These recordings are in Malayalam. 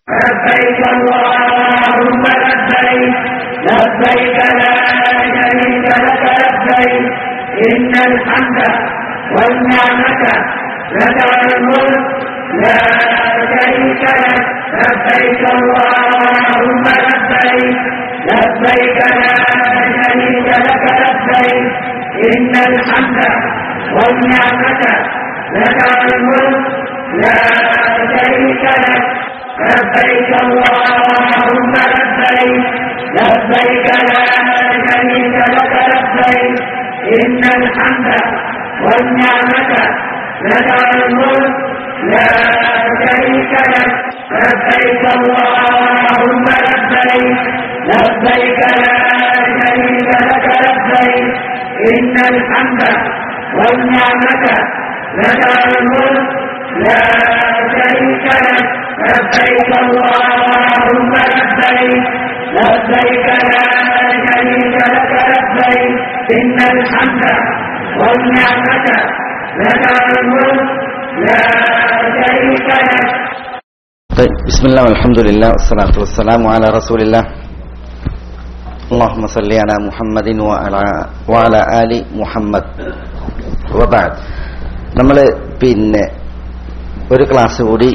لبيك اللهم لبيك لبيك لا شريك لك لبيك إن الحمد والنعمة لك الملك لا شريك لك لبيك اللهم لبيك لبيك لا شريك لك لبيك إن الحمد والنعمة لك الملك لا شريك لك لبيك اللهم لبيك لبيك لا شريك لك لبيك إن الحمد والنعمة لك الملك لا شريك لك لبيك اللهم لبيك لبيك لا شريك لك لبيك إن الحمد والنعمة لك الملك لا شريك لك لبيك اللهم لبيك لبيك لا شريك لك لبيك إن الحمد والنعمة لك الملك لا شريك لك طيب بسم الله والحمد لله والصلاة والسلام على رسول الله اللهم صل على محمد وعلى وعلى آل മുഹമ്മദ് وبعد നമ്മൾ പിന്നെ ഒരു ക്ലാസ് കൂടി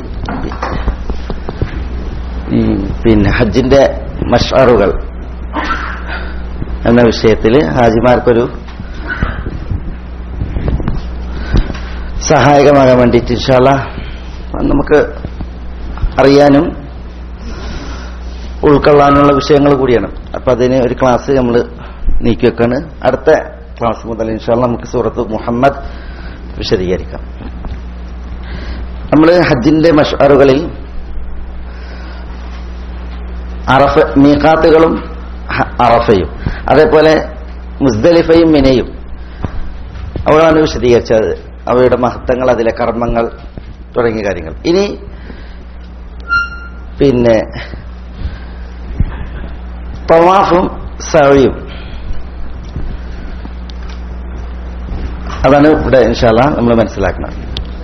ഈ പിന്നെ ഹജ്ജിന്റെ മഷാറുകൾ എന്ന വിഷയത്തിൽ ഹാജിമാർക്കൊരു സഹായകമാകാൻ വേണ്ടിയിട്ട് ഇൻഷാല്ല നമുക്ക് അറിയാനും ഉൾക്കൊള്ളാനുള്ള വിഷയങ്ങൾ കൂടിയാണ് അപ്പൊ അതിന് ഒരു ക്ലാസ് നമ്മൾ നീക്കി വെക്കാണ് അടുത്ത ക്ലാസ് മുതൽ ഇൻഷാല്ല നമുക്ക് സൂറത്ത് മുഹമ്മദ് വിശദീകരിക്കാം നമ്മൾ ഹജ്ജിന്റെ മഷാറുകളിൽ അറഫ മീഖാത്തുകളും ഹ- അറഫയും അതേപോലെ മുസ്ദലിഫയും മിനയും അവിടെയാണ് വിശദീകരിച്ചത് അവയുടെ മഹത്വങ്ങൾ അതിലെ കർമ്മങ്ങൾ തുടങ്ങിയ കാര്യങ്ങൾ ഇനി പിന്നെ തവാഫും സവയും അതാണ് ഇവിടെ ഇൻഷാല്ല നമ്മൾ മനസ്സിലാക്കുന്നത്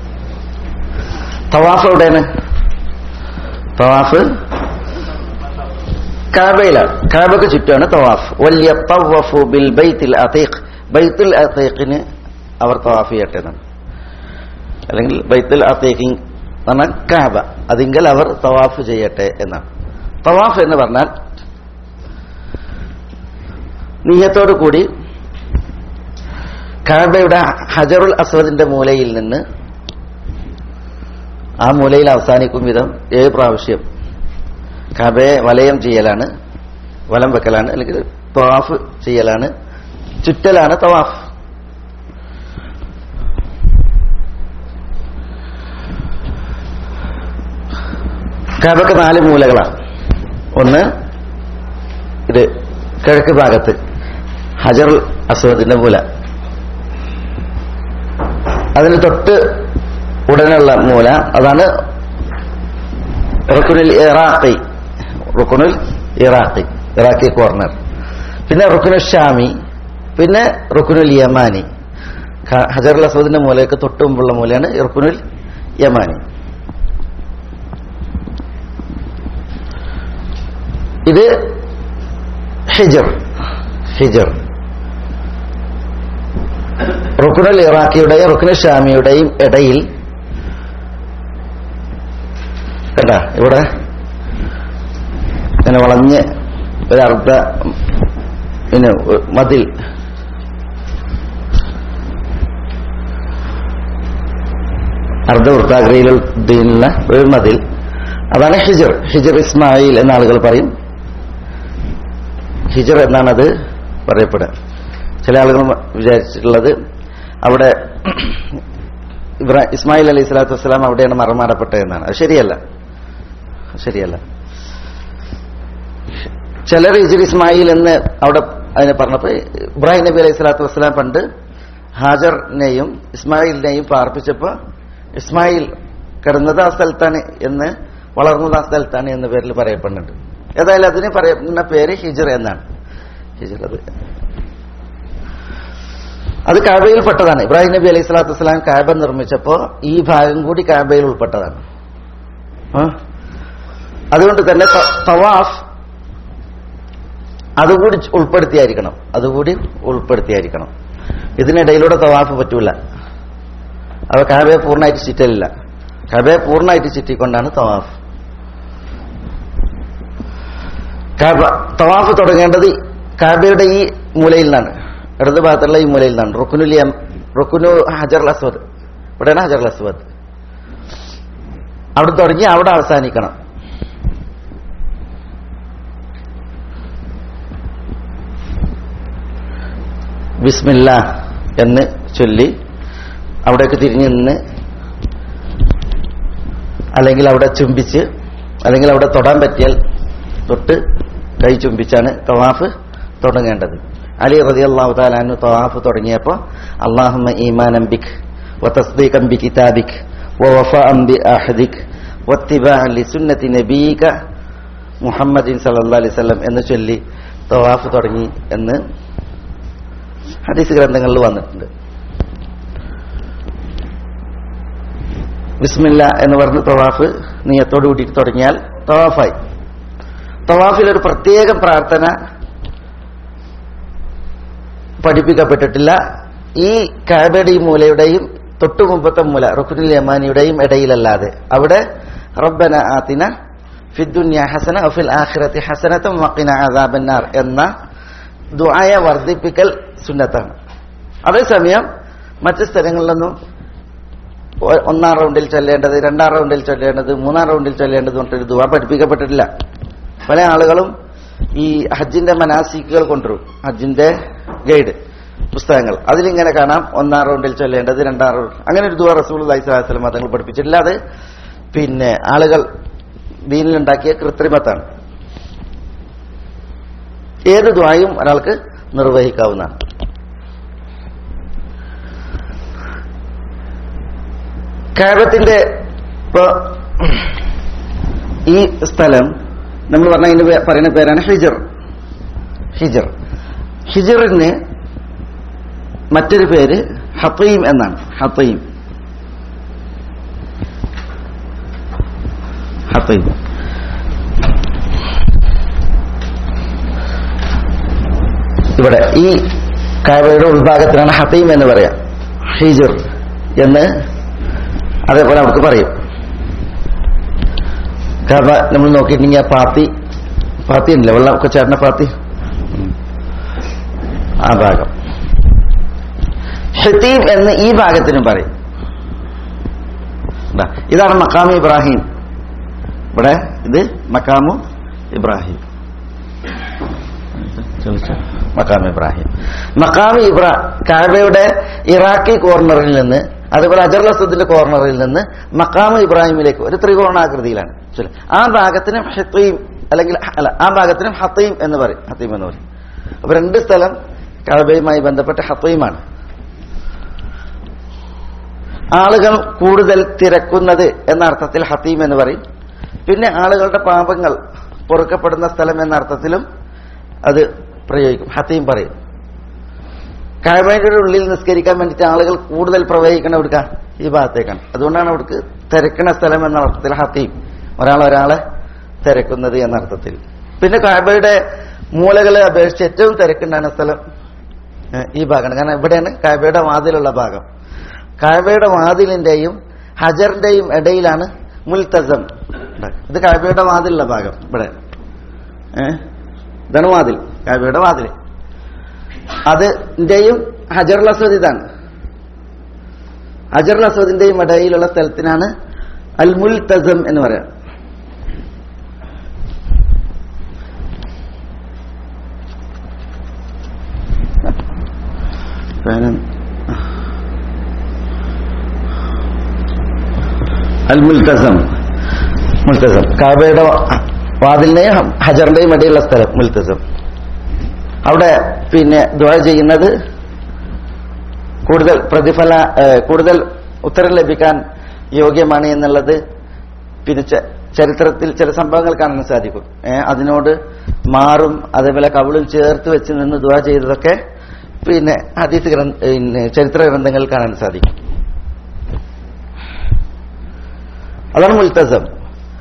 തവാഫ് എവിടെയാണ് തവാഫ് കാബയിലാണ് കാബക്ക് ചുറ്റുമാണ് തവാഫ് വലിയ തവഫു ബിൽ ബൈത്തിൽ അതീഖ് ബൈത്തുൽ അതീഖിന് അവർ തവാഫ് ചെയ്യട്ടെ എന്നാണ് അല്ലെങ്കിൽ ബൈത്തുൽ അതീഖിൻ പറഞ്ഞാൽ കാബ അതിങ്കൽ അവർ തവാഫ് ചെയ്യട്ടെ എന്നാണ് തവാഫ് എന്ന് പറഞ്ഞാൽ നീയത്തോടു കൂടി കാബയുടെ ഹജറുൽ അസ്വദിന്റെ മൂലയിൽ നിന്ന് ആ മൂലയിൽ അവസാനിക്കും വിധം ഏഴ് പ്രാവശ്യം കാബയെ വലയം ചെയ്യലാണ് വലം വെക്കലാണ് അല്ലെങ്കിൽ തവാഫ് ചെയ്യലാണ് ചുറ്റലാണ് തവാഫ് കാബക്ക് നാല് മൂലകളാണ് ഒന്ന് ഇത് കിഴക്ക് ഭാഗത്ത് ഹജറുൽ അസ്വദിന്റെ മൂല അതിന് തൊട്ട് ഉടനെയുള്ള മൂല അതാണ് റുക്കുനുൽ ഇറാഖി റുക്കുനുൽ ഇറാഖി ഇറാഖി കോർണർ പിന്നെ റുക്കുനുൽ ഷാമി പിന്നെ റുക്കുനുൽ യമാനി ഖ- ഹജറുൽ അസ്വദിന്റെ മൂലയ്ക്ക് തൊട്ട് മുമ്പുള്ള മൂലയാണ് റുക്കുനുൽ യമാനി ഇത് ഹിജർ ഹിജർ റുക്കുനുൽ ഇറാഖിയുടെയും റുക്കുനുൽ ഷാമിയുടെയും ഇടയിൽ കേട്ടാ ഇവിടെ ഇങ്ങനെ വളഞ്ഞ് ഒരു അർദ്ധ പിന്നെ മതിൽ അർദ്ധവൃത്താകൃതിയിലുള്ള ഒരു മതിൽ അതാണ് ഹിജർ ഹിജർ ഇസ്മായിൽ എന്ന ആളുകൾ പറയും ഹിജർ എന്നാണ് അത് പറയപ്പെടുക ചില ആളുകൾ വിചാരിച്ചിട്ടുള്ളത് അവിടെ ഇബ്രാ ഇസ്മായിൽ അലൈഹി സ്വലാത്തു വസ്സലാം അവിടെയാണ് മറമാടപ്പെട്ടത് എന്നാണ് അത് ശരിയല്ല ശരിയല്ല ചിലർ ഹിജർ ഇസ്മായിൽ എന്ന് അവിടെ അതിനെ പറഞ്ഞപ്പോൾ ഇബ്രാഹിം നബി അലൈഹി സ്വലാത്തു വസ്സലാം പണ്ട് ഹാജറിനെയും ഇസ്മായിലിനെയും പാർപ്പിച്ചപ്പോൾ ഇസ്മായിൽ കിടന്നത് ആ സ്ഥലത്താണ് എന്ന് വളർന്നത് ആ സ്ഥലത്താണ് എന്ന പേരിൽ പറയപ്പെടുന്നുണ്ട് ഏതായാലും അതിന് പറയുന്ന പേര് ഹിജർ എന്നാണ് ഹിജർ അത് അത് കാബയിൽ പെട്ടതാണ് ഇബ്രാഹിം നബി അലൈഹി സ്വലാത്തു വസ്സലാം കാബ നിർമ്മിച്ചപ്പോ ഈ ഭാഗം കൂടി കാബയിൽ ഉൾപ്പെട്ടതാണ് ആ? അതുകൊണ്ട് തന്നെ ത- തവാഫ് അതുകൂടി ഉൾപ്പെടുത്തിയായിരിക്കണം അതുകൂടി ഉൾപ്പെടുത്തിയായിരിക്കണം ഇതിനിടയിലൂടെ തവാഫ് പറ്റൂല അവ കാബയെ പൂർണ്ണമായിട്ട് ചുറ്റലില്ല കാബയെ പൂർണ്ണമായിട്ട് ചുറ്റിക്കൊണ്ടാണ് തവാഫ് കാബ തവാഫ് തുടങ്ങേണ്ടത് കാബയുടെ ഈ മൂലയിൽ നിന്നാണ് ഇടത് ഭാഗത്തുള്ള ഈ മൂലയിൽ നിന്നാണ് റുക്കുനുൽ യം റുക്കുനു ഹജർ അസ്വദ് ഇവിടെയാണ് ഹജർ അസ്വദ് അവിടെ തുടങ്ങി അവിടെ അവസാനിക്കണം ബിസ്മില്ല എന്ന് ചൊല്ലി അവിടേക്ക് തിരിഞ്ഞു നിന്ന് അല്ലെങ്കിൽ അവിടെ ചുംബിച്ച് അല്ലെങ്കിൽ അവിടെ തൊടാൻ പറ്റിയാൽ തൊട്ട് കൈ ചുംബിച്ചാണ് തവാഫ് തുടങ്ങേണ്ടത് അലി റതി അള്ളാഹു താലാനു തവാഫ് തുടങ്ങിയപ്പോൾ അള്ളാഹുമ്മ ഈമാനം ബിക് വതസ്ദീഖം ബി കിതാബിക് വവഫാഅം ബി അഹദിക് വത്തിബാഅൻ ലിസുന്നതി നബീക മുഹമ്മദിൻ സല്ലല്ലാഹു അലൈഹി വസല്ലം എന്ന് ചൊല്ലി തവാഫ് തുടങ്ങി എന്ന് ഹദീസ് ഗ്രന്ഥങ്ങളിൽ വന്നിട്ടുണ്ട് ബിസ്മില്ല എന്ന് പറഞ്ഞ് തവാഫ് നീയത്തോട് കൂടിയിട്ട് തുടങ്ങിയാൽ തവാഫായി തവാഫിൽ ഒരു പ്രത്യേകം പ്രാർത്ഥന പഠിപ്പിക്കപ്പെട്ടിട്ടില്ല ഈ കാബയുടെയും മൂലയുടെയും തൊട്ടു മുമ്പത്തെ മൂല റുക്കുനുൽ യമാനിയുടെയും ഇടയിലല്ലാതെ അവിടെ റബ്ബന ആത്തിന ഫിദ്ദുന്യ ഹസന ഒഫിൽ ആഖിറത്തി ഹസനത്തും വക്കിന അദാബന്നാർ എന്ന ദുആയ വർദ്ധിപ്പിക്കൽ സുന്നത്താണ് അതേസമയം മറ്റ് സ്ഥലങ്ങളിലൊന്നും ഒ- ഒന്നാം റൗണ്ടിൽ ചൊല്ലേണ്ടത് രണ്ടാം റൗണ്ടിൽ ചൊല്ലേണ്ടത് മൂന്നാം റൗണ്ടിൽ ചൊല്ലേണ്ടത് പറഞ്ഞിട്ടൊരു ദുവ പഠിപ്പിക്കപ്പെട്ടിട്ടില്ല പല ആളുകളും ഈ ഹജ്ജിന്റെ മനാസിക്കുകൾ കൊണ്ടുവരും ഹജ്ജിന്റെ ഗൈഡ് പുസ്തകങ്ങൾ അതിലിങ്ങനെ കാണാം ഒന്നാം റൗണ്ടിൽ ചൊല്ലേണ്ടത് രണ്ടാം റൗണ്ട് അങ്ങനെ ഒരു ദുവ റസൂൽ അലൈഹിസ്ലാം മതങ്ങൾ പഠിപ്പിച്ചിട്ടില്ല അത് പിന്നെ ആളുകൾ ദീനിലുണ്ടാക്കിയ കൃത്രിമത്താണ് ഏത് ദ്വായും ഒരാൾക്ക് നിർവഹിക്കാവുന്നതാണ് കാബത്തിന്റെ ഇപ്പൊ ഈ സ്ഥലം നമ്മൾ പറഞ്ഞ അതിന് പേ- പറയുന്ന പേരാണ് ഹിജർ ഹിജർ ഹിജറിന് മറ്റൊരു പേര് ഹത്തീം എന്നാണ് ഹത്തീം ഹത്തീം ഇവിടെ ഈ കാബയുടെ ഉൾഭാഗത്തിനാണ് ഹത്തീം എന്ന് പറയാം ഹിജർ എന്ന് അതേപോലെ അവർക്ക് പറയും കാബ നമ്മൾ നോക്കിയിട്ടുണ്ടെങ്കിൽ ആ പാത്തി പാത്തി ഉണ്ടല്ലോ വെള്ളം കൊച്ചാടിന പാത്തി ഉം. ആ ഭാഗം ഹത്തീം എന്ന് ഈ ഭാഗത്തിനും പറയും ദാ, ഇതാണ് മക്കാമു ഇബ്രാഹിം ഇവിടെ ഇത് മക്കാമു ഇബ്രാഹിം ചോദിച്ചോ? മക്കാം ഇബ്രാഹിം മക്കാം ഇബ്രാ കാബയുടെ ഇറാഖി കോർണറിൽ നിന്ന് അതുപോലെ അജർ അസദിന്റെ കോർണറിൽ നിന്ന് മക്കാം ഇബ്രാഹിമിലേക്ക് ഒരു ത്രികോണാകൃതിയിലാണ് ശരി. ആ ഭാഗത്തിനും ഹത്തീം അല്ലെങ്കിൽ ഹ- അല്ല ആ ഭാഗത്തിനും ഹത്തീം എന്ന് പറയും ഹത്തീം എന്ന് പറയും അപ്പൊ രണ്ട് സ്ഥലം കാബയുമായി ബന്ധപ്പെട്ട് ഹത്തീമാണ് ആളുകൾ കൂടുതൽ തിരക്കുന്നത് എന്ന അർത്ഥത്തിൽ ഹത്തീം എന്ന് പറയും പിന്നെ ആളുകളുടെ പാപങ്ങൾ പൊറുക്കപ്പെടുന്ന സ്ഥലം എന്ന അർത്ഥത്തിലും അത് പ്രയോഗിക്കും ഹത്തീം പറയും കാഴ്മയുടെ ഉള്ളിൽ നിസ്കരിക്കാൻ വേണ്ടിയിട്ട് ആളുകൾ കൂടുതൽ പ്രവഹിക്കണം എടുക്ക ഈ ഭാഗത്തേക്കാണ് അതുകൊണ്ടാണ് അവിടേക്ക് തിരക്കണ സ്ഥലം എന്ന അർത്ഥത്തിൽ ഹത്തീം ഒരാൾ ഒരാളെ തിരക്കുന്നത് എന്ന അർത്ഥത്തിൽ പിന്നെ കാബയുടെ മൂലകളെ അപേക്ഷിച്ച് ഏറ്റവും തിരക്കുണ്ടാണ് സ്ഥലം ഏഹ്, ഈ ഭാഗമാണ് കാരണം ഇവിടെയാണ് കാബയുടെ വാതിലുള്ള ഭാഗം കാബയുടെ വാതിലിന്റെയും ഹജറിന്റെയും ഇടയിലാണ് മുൽത്തസം ഇത് കാബയുടെ വാതിലുള്ള ഭാഗം ഇവിടെ ഏഹ് ഇതാണ് വാതിൽ കാബയുടെ വാതിൽ അതിന്റെയും ഹജറുൽ അസ്വദ് ഇതാണ് ഹജറുൽ അസ്വദിന്റെയും ഇടയിലുള്ള സ്ഥലത്തിനാണ് അൽ മുൽത്തസം എന്ന് പറയാം പേന- അൽ മുൽത്തസം മുൽത്തസം കാബയുടെ വാതിലിന്റെയും ഹജറിന്റെയും ഇടയിലുള്ള സ്ഥലം മുൽത്തസം അവിടെ പിന്നെ ദ്വാ ചെയ്യുന്നത് കൂടുതൽ പ്രതിഫല ഏഹ്, കൂടുതൽ ഉത്തരം ലഭിക്കാൻ യോഗ്യമാണ് എന്നുള്ളത് പിന്നെ ച- ചരിത്രത്തിൽ ചില സംഭവങ്ങൾ കാണാൻ സാധിക്കും ഏഹ്, അതിനോട് മാറും അതേപോലെ കവിളും ചേർത്ത് വെച്ച് നിന്ന് ദ്വാ ചെയ്തതൊക്കെ പിന്നെ ഹദീസ് ഗ്രന്ഥ പിന്നെ ചരിത്ര ഗ്രന്ഥങ്ങളിൽ കാണാൻ സാധിക്കും അതാണ് മുൽത്തസം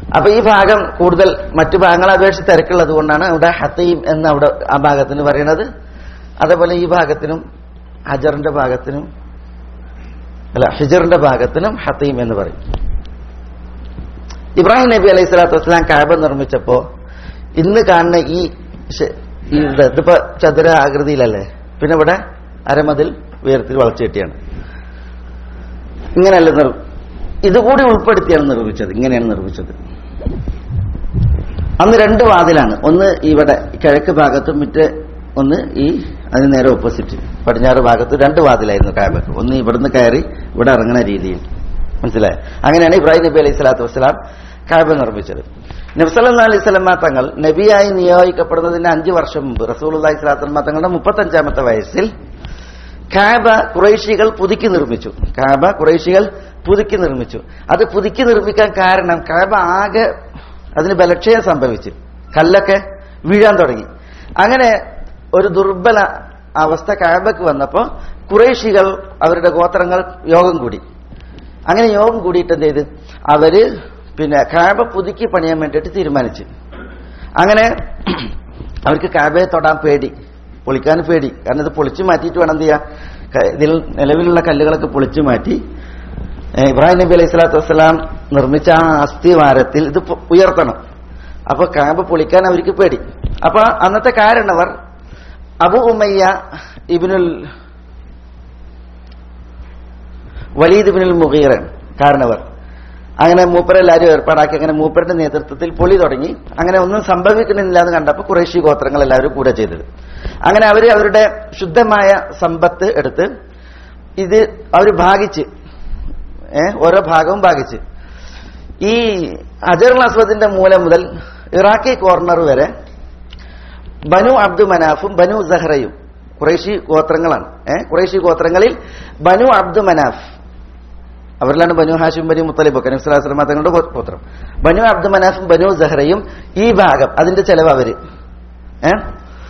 അപ്പൊ ഈ ഭാഗം കൂടുതൽ മറ്റു ഭാഗങ്ങളെ അപേക്ഷിച്ച് തിരക്കുള്ളത് കൊണ്ടാണ് അവിടെ ഹത്തീം എന്ന് അവിടെ ആ ഭാഗത്തിന് പറയുന്നത് അതേപോലെ ഈ ഭാഗത്തിനും ഹജറിന്റെ ഭാഗത്തിനും അല്ല ഹിജറിന്റെ ഭാഗത്തിനും ഹത്തീം എന്ന് പറയും ഇബ്രാഹിം നബി അലൈഹി സ്വലാത്തു വസ്സലാം കാബ നിർമ്മിച്ചപ്പോ ഇന്ന് കാണുന്ന ഈ ശ- ഈ ഇത് ഇതിപ്പോ ചതുര ആകൃതിയിലല്ലേ പിന്നെ ഇവിടെ അരമതിൽ ഉയരത്തിൽ വളച്ചു കെട്ടിയാണ് ഇങ്ങനെയല്ല നിർ ഇതുകൂടി ഉൾപ്പെടുത്തിയാണ് നിർമ്മിച്ചത് ഇങ്ങനെയാണ് നിർമ്മിച്ചത് അന്ന് രണ്ട് വാതിലാണ് ഒന്ന് ഇവിടെ കിഴക്ക് ഭാഗത്തും മറ്റേ ഒന്ന് ഈ അതിന് നേരെ ഓപ്പോസിറ്റ് പടിഞ്ഞാറ് ഭാഗത്ത് രണ്ട് വാതിലായിരുന്നു കാബക്ക് ഒന്ന് ഇവിടുന്ന് കയറി ഇവിടെ ഇറങ്ങുന്ന രീതിയിൽ മനസ്സിലായി അങ്ങനെയാണ് ഇബ്രാഹിം നബി അലൈഹി സ്വലാത്തു വസ്സലാം കാബ നിർമ്മിച്ചത് നബ്സല്ലാ അലൈഹി സ്വലമ തങ്ങൾ നബിയായി നിയോഗിക്കപ്പെടുന്നതിന് അഞ്ചു വർഷം മുമ്പ് റസൂൽ അള്ളഹി സ്വലാത്തു തങ്ങളുടെ മുപ്പത്തഞ്ചാമത്തെ വയസ്സിൽ കാബ കുറേശികൾ പുതുക്കി നിർമ്മിച്ചു കാബ കുറേശികൾ പുതുക്കി നിർമ്മിച്ചു അത് പുതുക്കി നിർമ്മിക്കാൻ കാരണം കാബ ആകെ അതിന് ബലക്ഷയം സംഭവിച്ചു കല്ലൊക്കെ വീഴാൻ തുടങ്ങി അങ്ങനെ ഒരു ദുർബല അവസ്ഥ കാബക്ക് വന്നപ്പോൾ കുറേശികൾ അവരുടെ ഗോത്രങ്ങൾ യോഗം കൂടി അങ്ങനെ യോഗം കൂടിയിട്ട് എന്ത് ചെയ്ത് അവര് പിന്നെ കാബ പുതുക്കി പണിയാൻ വേണ്ടിയിട്ട് തീരുമാനിച്ചു അങ്ങനെ അവർക്ക് കാബയെ തൊടാൻ പേടി പൊളിക്കാൻ പേടി കാരണം ഇത് പൊളിച്ചു മാറ്റിയിട്ട് വേണം എന്ത് ചെയ്യാൻ ക- ഇതിൽ നിലവിലുള്ള കല്ലുകളൊക്കെ പൊളിച്ചു മാറ്റി ഏ, ഇബ്രാഹിം നബി അലൈഹി സ്വലാത്തു വസ്സലാം നിർമ്മിച്ച ആ അസ്ഥിവാരത്തിൽ ഇത് പൊ- ഉയർത്തണം അപ്പൊ കാബ് പൊളിക്കാൻ അവർക്ക് പേടി അപ്പൊ അന്നത്തെ കാരണവർ അബു ഉമയ്യ ഇബിനുൽ വലീദ് ബിനുൽ മുഗീറ കാരണവർ അങ്ങനെ മൂപ്പരെല്ലാവരും ഏർപ്പാടാക്കി അങ്ങനെ മൂപ്പരുടെ നേതൃത്വത്തിൽ പൊളി തുടങ്ങി അങ്ങനെ ഒന്നും സംഭവിക്കുന്നില്ല എന്ന് കണ്ടപ്പോൾ കുറേശി ഗോത്രങ്ങൾ എല്ലാവരും കൂടെ ചെയ്തത് അങ്ങനെ അവർ അവരുടെ ശുദ്ധമായ സമ്പത്ത് എടുത്ത് ഇത് അവർ ഭാഗിച്ച് ഏ, ഓരോ ഭാഗവും ഭാഗിച്ച് ഈ അജറുൽ അസ്വദിന്റെ മൂലം മുതൽ ഇറാഖി കോർണർ വരെ ബനു അബ്ദു മനാഫും ബനു സഹറയും കുറേശി ഗോത്രങ്ങളാണ് ഏഹ് കുറേശി ഗോത്രങ്ങളിൽ ബനു അബ്ദു മനാഫ് അവരിലാണ് ബനു ഹാഷിം ബനു മുത്തലിബ് കനീസ്ലാസ്ലമ തങ്ങളുടെ ഗോ- ഗോത്രം ബനു അബ്ദു മനാഫും ബനു സഹറയും ഈ ഭാഗം അതിന്റെ ചെലവ് അവര് ഏഹ്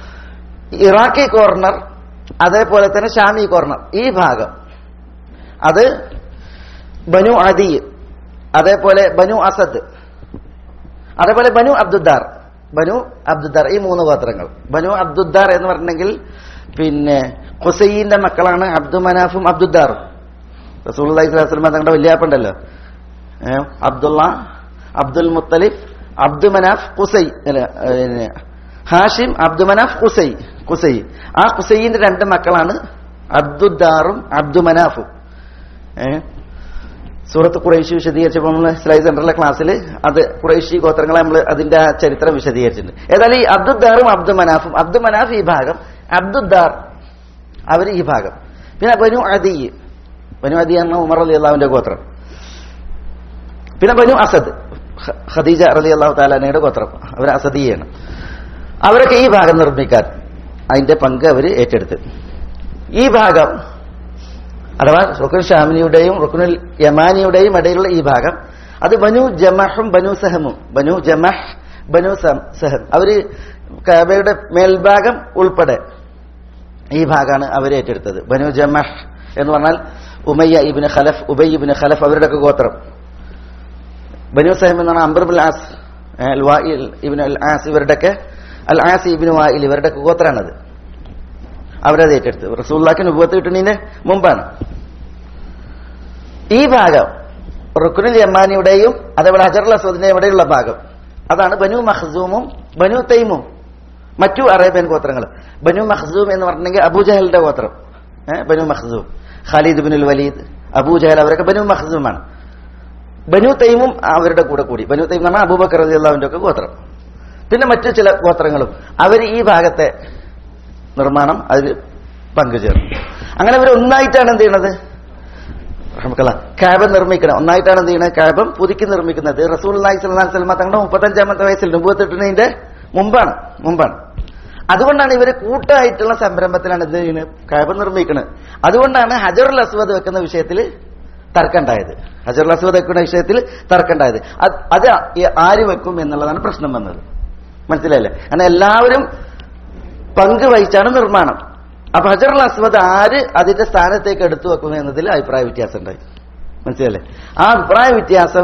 ഇറാഖി കോർണർ അതേപോലെ തന്നെ ഷാമി കോർണർ ഈ ഭാഗം അത് ബനു അദി അതേപോലെ ബനു അസദ് അതേപോലെ ബനു അബ്ദുദ്ദാർ ബനു അബ്ദുദ്ദാർ ഈ മൂന്ന് ഗോത്രങ്ങൾ ബനു അബ്ദുദ്ദാർ എന്ന് പറഞ്ഞെങ്കിൽ പിന്നെ ഹുസൈന്റെ മക്കളാണ് അബ്ദു മനാഫും അബ്ദുദ്ദാറും റസൂലി സ്വലാസ്ലമ തങ്ങളുടെ വല്യാപ്പുണ്ടല്ലോ ഏ, അബ്ദുള്ള അബ്ദുൽ മുത്തലിഫ് അബ്ദു മനാഫ് കുസൈ അല്ല, പിന്നെ ഹാഷിം അബ്ദു മനാഫ് കുസൈ കുസൈ ആ കുസൈന്റെ രണ്ട് മക്കളാണ് അബ്ദുദ്ദാറും അബ്ദു മനാഫും ഏഹ് സൂറത്ത് ഖുറൈശി വിശദീകരിച്ചപ്പോൾ നമ്മൾ സ്ലൈഡ് സെന്ററിലെ ക്ലാസ്സിൽ അത് ഖുറൈശി ഗോത്രങ്ങളെ നമ്മൾ അതിന്റെ ആ ചരിത്രം വിശദീകരിച്ചിട്ടുണ്ട് ഏതായാലും ഈ അബ്ദുദ്ദാറും അബ്ദു മനാഫും അബ്ദു മനാഫ് ഈ ഭാഗം അബ്ദുദ്ദാർ അവർ ഈ ഭാഗം പിന്നെ ബനു അദി ബനു അദി എന്ന ഉമർ അലി അള്ളാഹുവിന്റെ ഗോത്രം പിന്നെ ബനു അസദ് ഖ- ഖദീജ റലി അള്ളാഹു താലാനയുടെ ഗോത്രം അവർ അസദിയാണ് അവരൊക്കെ ഈ ഭാഗം നിർമ്മിക്കാൻ അതിന്റെ പങ്ക് അവർ ഏറ്റെടുത്ത് ഈ ഭാഗം അഥവാ റുക്കുൻ ഷാമിനിയുടെയും റുക്കുനുൽ യമാനിയുടെയും ഇടയിലുള്ള ഈ ഭാഗം അത് ബനു ജമഹും ബനു സഹമും ബനു ജമഹ് ബനു സം- സഹം അവര് കബയുടെ മേൽഭാഗം ഉൾപ്പെടെ ഈ ഭാഗമാണ് അവർ ഏറ്റെടുത്തത് ബനു ജമഹ് എന്ന് പറഞ്ഞാൽ ഉമയ്യ ഇബിന് ഖലഫ് ഉബൈ ഇബിന് ഖലഫ് അവരുടെയൊക്കെ ഗോത്രം ബനു സഹം എന്ന് പറഞ്ഞാൽ അംബർബുൽ ആസ് ഏ, അൽ വായിൽ ഇബിന് അൽ ആസ് ഇവരുടെയൊക്കെ അൽ ആസ് ഇബിന് വായിൽ ഇവരുടെയൊക്കെ ഗോത്രാണത് അവരത് ഏറ്റെടുത്ത് റസൂല്ലാക്ക് നുപത്ത് കിട്ടുന്നതിന് മുമ്പാണ് ഈ ഭാഗം റുക്കുനുൽ യമാനിയുടെയും അതേപോലെ ഹജറുൽ അസൂദിന്റെയും ഇവിടെയുള്ള ഭാഗം അതാണ് ബനു മഖ്സൂമും ബനു തൈമും മറ്റു അറേബ്യൻ ഗോത്രങ്ങൾ ബനു മഖ്സൂം എന്ന് പറഞ്ഞിട്ടുണ്ടെങ്കിൽ അബൂജഹലിന്റെ ഗോത്രം ഏഹ് ബനു മഖ്സൂം ഖാലിദ് ബിനുൽ വലീദ് അബൂജഹൽ അവരൊക്കെ ബനു മഖ്സൂമാണ് ബനു തൈമും അവരുടെ കൂടെ കൂടി ബനു തൈം എന്ന് പറഞ്ഞാൽ അബൂബക്കർ റളിയല്ലാഹുവിന്റെ ഒക്കെ ഗോത്രം പിന്നെ മറ്റു ചില ഗോത്രങ്ങളും അവർ ഈ ഭാഗത്തെ നിർമ്മാണം അതിൽ പങ്കുചേർന്നു അങ്ങനെ അവർ ഒന്നായിട്ടാണ് എന്ത് ചെയ്യണത് റഹ്മത്തുള്ളാഹ്, കാബ നിർമ്മിക്കണം ഒന്നായിട്ടാണ് എന്ത് ചെയ്യുന്നത് കാബം പുതുക്കി നിർമ്മിക്കുന്നത് റസൂൽ അള്ളാഹി സ്വല്ലല്ലാഹു അലൈഹി വസല്ലം തങ്ങളുടെ മുപ്പത്തഞ്ചാമത്തെ വയസ്സിൽ നുപത്തിട്ടുന്നതിന്റെ മുമ്പാണ് മുമ്പാണ് അതുകൊണ്ടാണ് ഇവര് കൂട്ടായിട്ടുള്ള സംരംഭത്തിലാണ് എന്ത് ചെയ്യുന്നത് കാബ നിർമ്മിക്കുന്നത് അതുകൊണ്ടാണ് ഹജറുൽ അസ്വദ് വെക്കുന്ന വിഷയത്തിൽ തർക്കമുണ്ടായത് ഹജറുൽ അസ്വദ് വെക്കുന്ന വിഷയത്തിൽ തർക്കമുണ്ടായത് അത് അത് ആര് വെക്കും എന്നുള്ളതാണ് പ്രശ്നം വന്നത് മനസ്സിലായില്ലേ കാരണം എല്ലാവരും പങ്കുവഹിച്ചാണ് നിർമ്മാണം അപ്പൊ ഹജറുൽ അസ്വദ് ആര് അതിന്റെ സ്ഥാനത്തേക്ക് എടുത്തു വെക്കും എന്നതിൽ അഭിപ്രായ വ്യത്യാസം ഉണ്ടായി മനസ്സിലല്ലേ ആ അഭിപ്രായ വ്യത്യാസം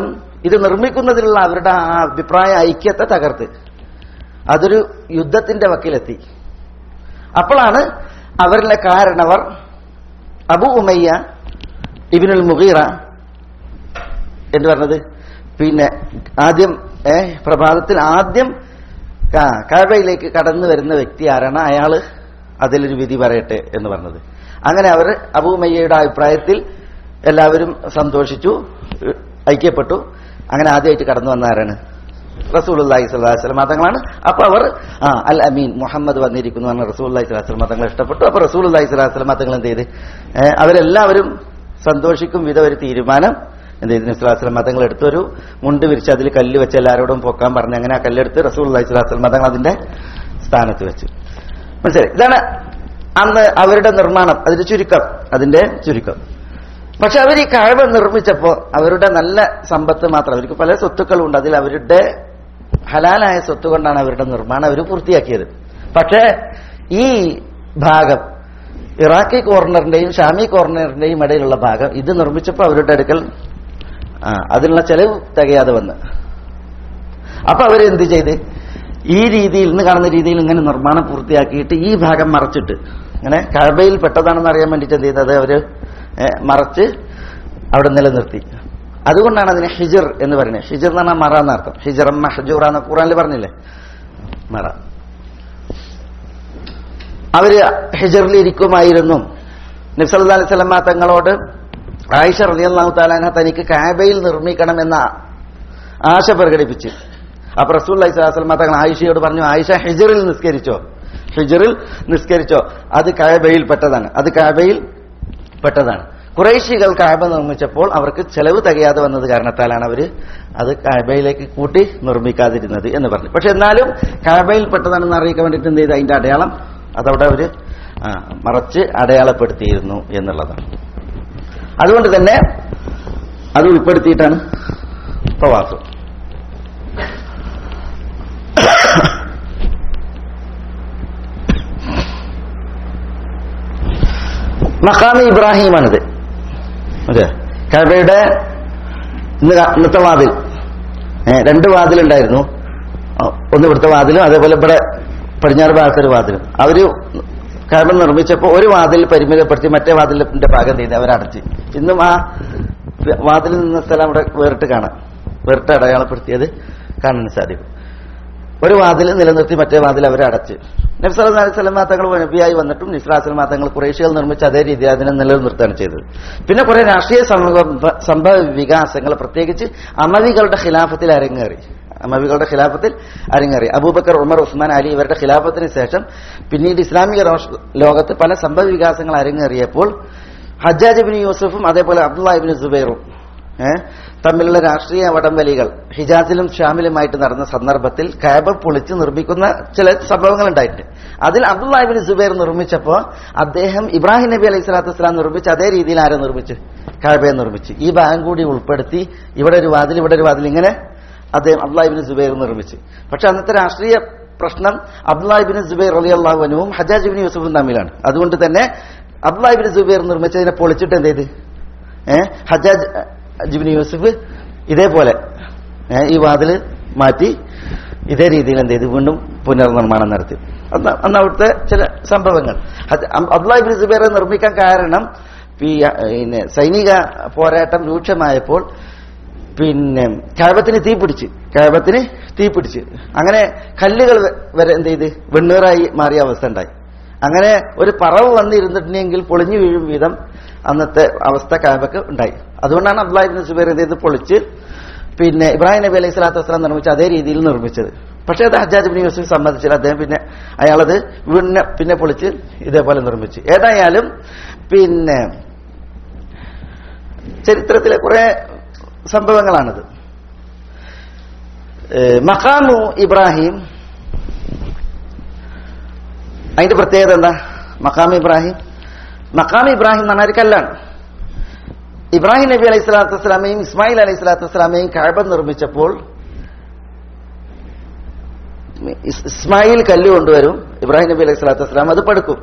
ഇത് നിർമ്മിക്കുന്നതിലുള്ള അവരുടെ ആ അഭിപ്രായ ഐക്യത്തെ തകർത്ത് അതൊരു യുദ്ധത്തിന്റെ വക്കിലെത്തി അപ്പോഴാണ് അവരിലെ കാരണവർ അബു ഉമയ്യ ഇബിനുൽ മുഗീറ എന്ന് പറഞ്ഞത് പിന്നെ ആദ്യം ഏ പ്രഭാതത്തിൽ ആദ്യം കാ- കാബയിലേക്ക് കടന്നു വരുന്ന വ്യക്തി ആരാണ് അയാള് അതിലൊരു വിധി പറയട്ടെ എന്ന് പറഞ്ഞത് അങ്ങനെ അവർ അബൂമയ്യയുടെ അഭിപ്രായത്തിൽ എല്ലാവരും സന്തോഷിച്ചു ഏഹ് ഐക്യപ്പെട്ടു അങ്ങനെ ആദ്യമായിട്ട് കടന്നു വന്ന ആരാണ് റസൂൽ അള്ളാഹി സ്വലാഹു വസ്ലം മതങ്ങളാണ് അപ്പൊ അവർ ആ അൽ അമീൻ മുഹമ്മദ് വന്നിരിക്കുന്നു എന്ന് റസൂൽ അള്ളാഹി സ്വലാഹു വസ്ലം മതങ്ങൾ ഇഷ്ടപ്പെട്ടു അപ്പൊ റസൂൽ അള്ളാഹി സ്വലാഹു വസ്ലം മതങ്ങൾ എന്ത് ചെയ്ത് ഏഹ് അവരെല്ലാവരും സന്തോഷിക്കും വിധ ഒരു തീരുമാനം എന്ത് ചെയ്തു നിസ്ലാസ്ലം മതങ്ങൾ എടുത്തൊരു മുണ്ട് വിരിച്ച് അതിൽ കല്ല് വെച്ച് എല്ലാവരോടും പൊക്കാൻ പറഞ്ഞു അങ്ങനെ ആ കല്ലെടുത്ത് റസൂൽ അള്ളാഹി സ്വലാസ്ലം മതങ്ങൾ അതിന്റെ സ്ഥാനത്ത് വെച്ചു മനസ്സിലായി ഇതാണ് അന്ന് അവരുടെ നിർമ്മാണം അതിന്റെ ചുരുക്കം അതിന്റെ ചുരുക്കം പക്ഷെ അവർ ഈ കഴവ നിർമ്മിച്ചപ്പോ അവരുടെ നല്ല സമ്പത്ത് മാത്രം അവർക്ക് പല സ്വത്തുക്കളുണ്ട് അതിൽ അവരുടെ ഹലാലായ സ്വത്ത് കൊണ്ടാണ് അവരുടെ നിർമ്മാണം അവർ പൂർത്തിയാക്കിയത് പക്ഷേ ഈ ഭാഗം ഇറാഖി കോർണറിന്റെയും ഷാമി കോർണറിന്റെയും ഇടയിലുള്ള ഭാഗം ഇത് നിർമ്മിച്ചപ്പോൾ അവരുടെ അടുക്കൽ ആ, അതിനുള്ള ചെലവ് തികയാതെ വന്ന് അപ്പൊ അവരെന്ത് ചെയ്ത് ഈ രീതിയിൽ ഇന്ന് കാണുന്ന രീതിയിൽ ഇങ്ങനെ നിർമ്മാണം പൂർത്തിയാക്കിയിട്ട് ഈ ഭാഗം മറച്ചിട്ട് ഇങ്ങനെ കഴബയിൽ പെട്ടതാണെന്ന് അറിയാൻ വേണ്ടിയിട്ട് എന്ത് ചെയ്തത് അവര് ഏ, മറച്ച് അവിടെ നിലനിർത്തി അതുകൊണ്ടാണ് അതിനെ ഹിജർ എന്ന് പറയുന്നത് ഹിജർ എന്ന് പറഞ്ഞാൽ മറ എന്നർത്ഥം ഹിജർ മഹജൂറ എന്ന് ഖുറാനിൽ പറഞ്ഞില്ലേ മറ അവര് ഹിജറിൽ ഇരിക്കുമായിരുന്നു നബ്സല്ലാ അലൈഹി സ്വലമ തങ്ങളോട് ആയിഷ റളിയല്ലാഹു താലാന തനിക്ക് കാബയിൽ നിർമ്മിക്കണമെന്ന ആശ പ്രകടിപ്പിച്ച് അപ്പൊ റസൂൽ അലൈഹി സ്വലാസ്ലമ തങ്ങൾ ആയിഷയോട് പറഞ്ഞു ആയിഷ ഹിജറിൽ നിസ്കരിച്ചോ ഹിജറിൽ നിസ്കരിച്ചോ അത് കാബയിൽ പെട്ടതാണ് അത് കാബയിൽ പെട്ടതാണ് കുറേശികൾ കാബ നിർമ്മിച്ചപ്പോൾ അവർക്ക് ചെലവ് തികയാതെ വന്നത് കാരണത്താലാണ് അവര് അത് കാബയിലേക്ക് കൂട്ടി നിർമ്മിക്കാതിരുന്നത് എന്ന് പറഞ്ഞു പക്ഷെ എന്നാലും കാബയിൽ പെട്ടതാണെന്ന് അറിയിക്കാൻ വേണ്ടിയിട്ട് എന്ത് ചെയ്ത് അതിന്റെ അടയാളം അതവിടെ അവര് ആ, മറച്ച് അടയാളപ്പെടുത്തിയിരുന്നു എന്നുള്ളതാണ് അതുകൊണ്ട് തന്നെ അത് ഉൾപ്പെടുത്തിയിട്ടാണ് പ്രവാസം മഖാമി ഇബ്രാഹിമാണിത് അതെ കബയുടെ ഇന്ന് ക- ഇന്നത്തെ വാതിൽ ഏ, രണ്ട് വാതിലുണ്ടായിരുന്നു ആ, ഒന്ന് ഇവിടുത്തെ വാതിലും അതേപോലെ ഇവിടെ പടിഞ്ഞാറ് ഭാഗത്തെ ഒരു വാതിലും അവര് കബ നിർമ്മിച്ചപ്പോൾ ഒരു വാതിൽ പരിമിതപ്പെടുത്തി മറ്റേ വാതിലിന്റെ ഭാഗം ചെയ്ത് അവരടച്ച് ഇന്നും ആ വാതിലിൽ നിന്ന സ്ഥലം അവിടെ വേറിട്ട് കാണാം വേറിട്ട് അടയാളപ്പെടുത്തിയത് കാണാൻ സാധിക്കും ഒരു വാതിൽ നിലനിർത്തി മറ്റേ വാതിൽ അവരെ അടച്ച് നബ്സല്ലാ അലൈഹി സ്വലം തങ്ങൾ നബിയായി വന്നിട്ടും നിസ്ലാസ്ലം തങ്ങൾ കുറേശികൾ നിർമ്മിച്ച അതേ രീതി അതിനെ നിലനിർത്തുകയാണ് ചെയ്തത് പിന്നെ കുറെ രാഷ്ട്രീയ സംഭവ സംഭവ വികാസങ്ങൾ പ്രത്യേകിച്ച് അമവികളുടെ ഖിലാഫത്തിൽ അരങ്ങേറി അമവികളുടെ ഖിലാഫത്തിൽ അരങ്ങേറി അബൂബക്കർ ഉമർ ഉസ്മാൻ അലി ഇവരുടെ ഖിലാഫത്തിന് ശേഷം പിന്നീട് ഇസ്ലാമിക രാഷ്ട്ര- ലോകത്ത് പല സംഭവ വികാസങ്ങൾ അരങ്ങേറിയപ്പോൾ ഹജ്ജാജ് ബിൻ യൂസഫും അതേപോലെ അബ്ദുല്ലാഹിബിൻ സുബൈറും ഏഹ് തമ്മിലുള്ള രാഷ്ട്രീയ വടംവലികൾ ഹിജാസിലും ഷാമിലുമായിട്ട് നടന്ന സന്ദർഭത്തിൽ കാബ പൊളിച്ച് നിർമ്മിക്കുന്ന ചില സംഭവങ്ങൾ ഉണ്ടായിട്ടുണ്ട് അതിൽ അബ്ദുല്ലാഹിബിൻ സുബൈർ നിർമ്മിച്ചപ്പോൾ അദ്ദേഹം ഇബ്രാഹിം നബി അലൈഹി സ്വലാത്തു വസ്സലാം നിർമ്മിച്ച് അതേ രീതിയിൽ ആരെ നിർമ്മിച്ച് കാബയെ നിർമ്മിച്ച് ഈ ഭാഗം കൂടി ഉൾപ്പെടുത്തി ഇവിടെ ഒരു വാതിൽ ഇവിടെ ഒരു വാതിൽ ഇങ്ങനെ അദ്ദേഹം അബ്ദുല്ലാഹിബിൻ സുബൈർ നിർമ്മിച്ച് പക്ഷെ അന്നത്തെ രാഷ്ട്രീയ പ്രശ്നം അബ്ദുല്ലാഹിബിൻ സുബൈർ അലി അള്ളാഹുനുവും ഹജാജ് ബിൻ യൂസഫും തമ്മിലാണ് അതുകൊണ്ട് തന്നെ അബ്ദുല്ലാഹിബിൻ സുബൈർ നിർമ്മിച്ചതിനെ പൊളിച്ചിട്ട് എന്ത് ചെയ്ത് ഏഹ് ഹജാജ് ജിബിൻ യൂസഫ് ഇതേപോലെ ഏ, ഈ വാതിൽ മാറ്റി ഇതേ രീതിയിൽ എന്ത് ചെയ്തു വീണ്ടും പുനർനിർമ്മാണം നടത്തി അന്ന് അന്ന് അവിടുത്തെ ചില സംഭവങ്ങൾ അബ്ദുല്ലാഹിബിൻ സുബൈറെ നിർമ്മിക്കാൻ കാരണം ഈ, ആ, പിന്നെ സൈനിക പോരാട്ടം രൂക്ഷമായപ്പോൾ പിന്നെ കഴബത്തിന് തീ പിടിച്ച് കഴബത്തിന് തീ പിടിച്ച് അങ്ങനെ കല്ലുകൾ വ- വരെ എന്ത് ചെയ്ത് വെണ്ണീറായി മാറിയ അവസ്ഥ ഉണ്ടായി അങ്ങനെ ഒരു പറവ് വന്നിരുന്നിട്ടുണ്ടെങ്കിൽ പൊളിഞ്ഞു വീഴും വിധം അന്നത്തെ അവസ്ഥ കാബക്ക് ഉണ്ടായി അതുകൊണ്ടാണ് അബ്ദുല്ലാഹിബിൻ സുബൈർ എന്ത് ചെയ്ത് പൊളിച്ച് പിന്നെ ഇബ്രാഹിം നബി അലൈഹി സ്വലാത്തു വസ്സലാം നിർമ്മിച്ച അതേ രീതിയിൽ നിർമ്മിച്ചത് പക്ഷേ അത് ഹജ്ജാജ് ബിൻ യൂസുഫ് സമ്മതിച്ചില്ല അദ്ദേഹം പിന്നെ അയാളത് പിന്നെ പിന്നെ പൊളിച്ച് ഇതേപോലെ നിർമ്മിച്ചു ഏതായാലും പിന്നെ ചരിത്രത്തിലെ കുറെ സംഭവങ്ങളാണിത് ഏഹ് മഖാമു ഇബ്രാഹിം അതിന്റെ പ്രത്യേകത എന്താ മഖാം ഇബ്രാഹിം മഖാം ഇബ്രാഹിം എന്ന് പറഞ്ഞാൽ ഒരു കല്ലാണ് ഇബ്രാഹിം നബി അലൈഹി സ്വലാത്തു വസ്സലാമയും ഇസ്മായിൽ അലൈഹി സ്വലാത്തു വസ്സലാമയും കാഴ്ബ നിർമ്മിച്ചപ്പോൾ ഇസ്- ഇസ്മായിൽ കല്ല് കൊണ്ടുവരും ഇബ്രാഹിം നബി അലൈഹി സ്വലാത്തു വസ്സലാം അത് പടുക്കും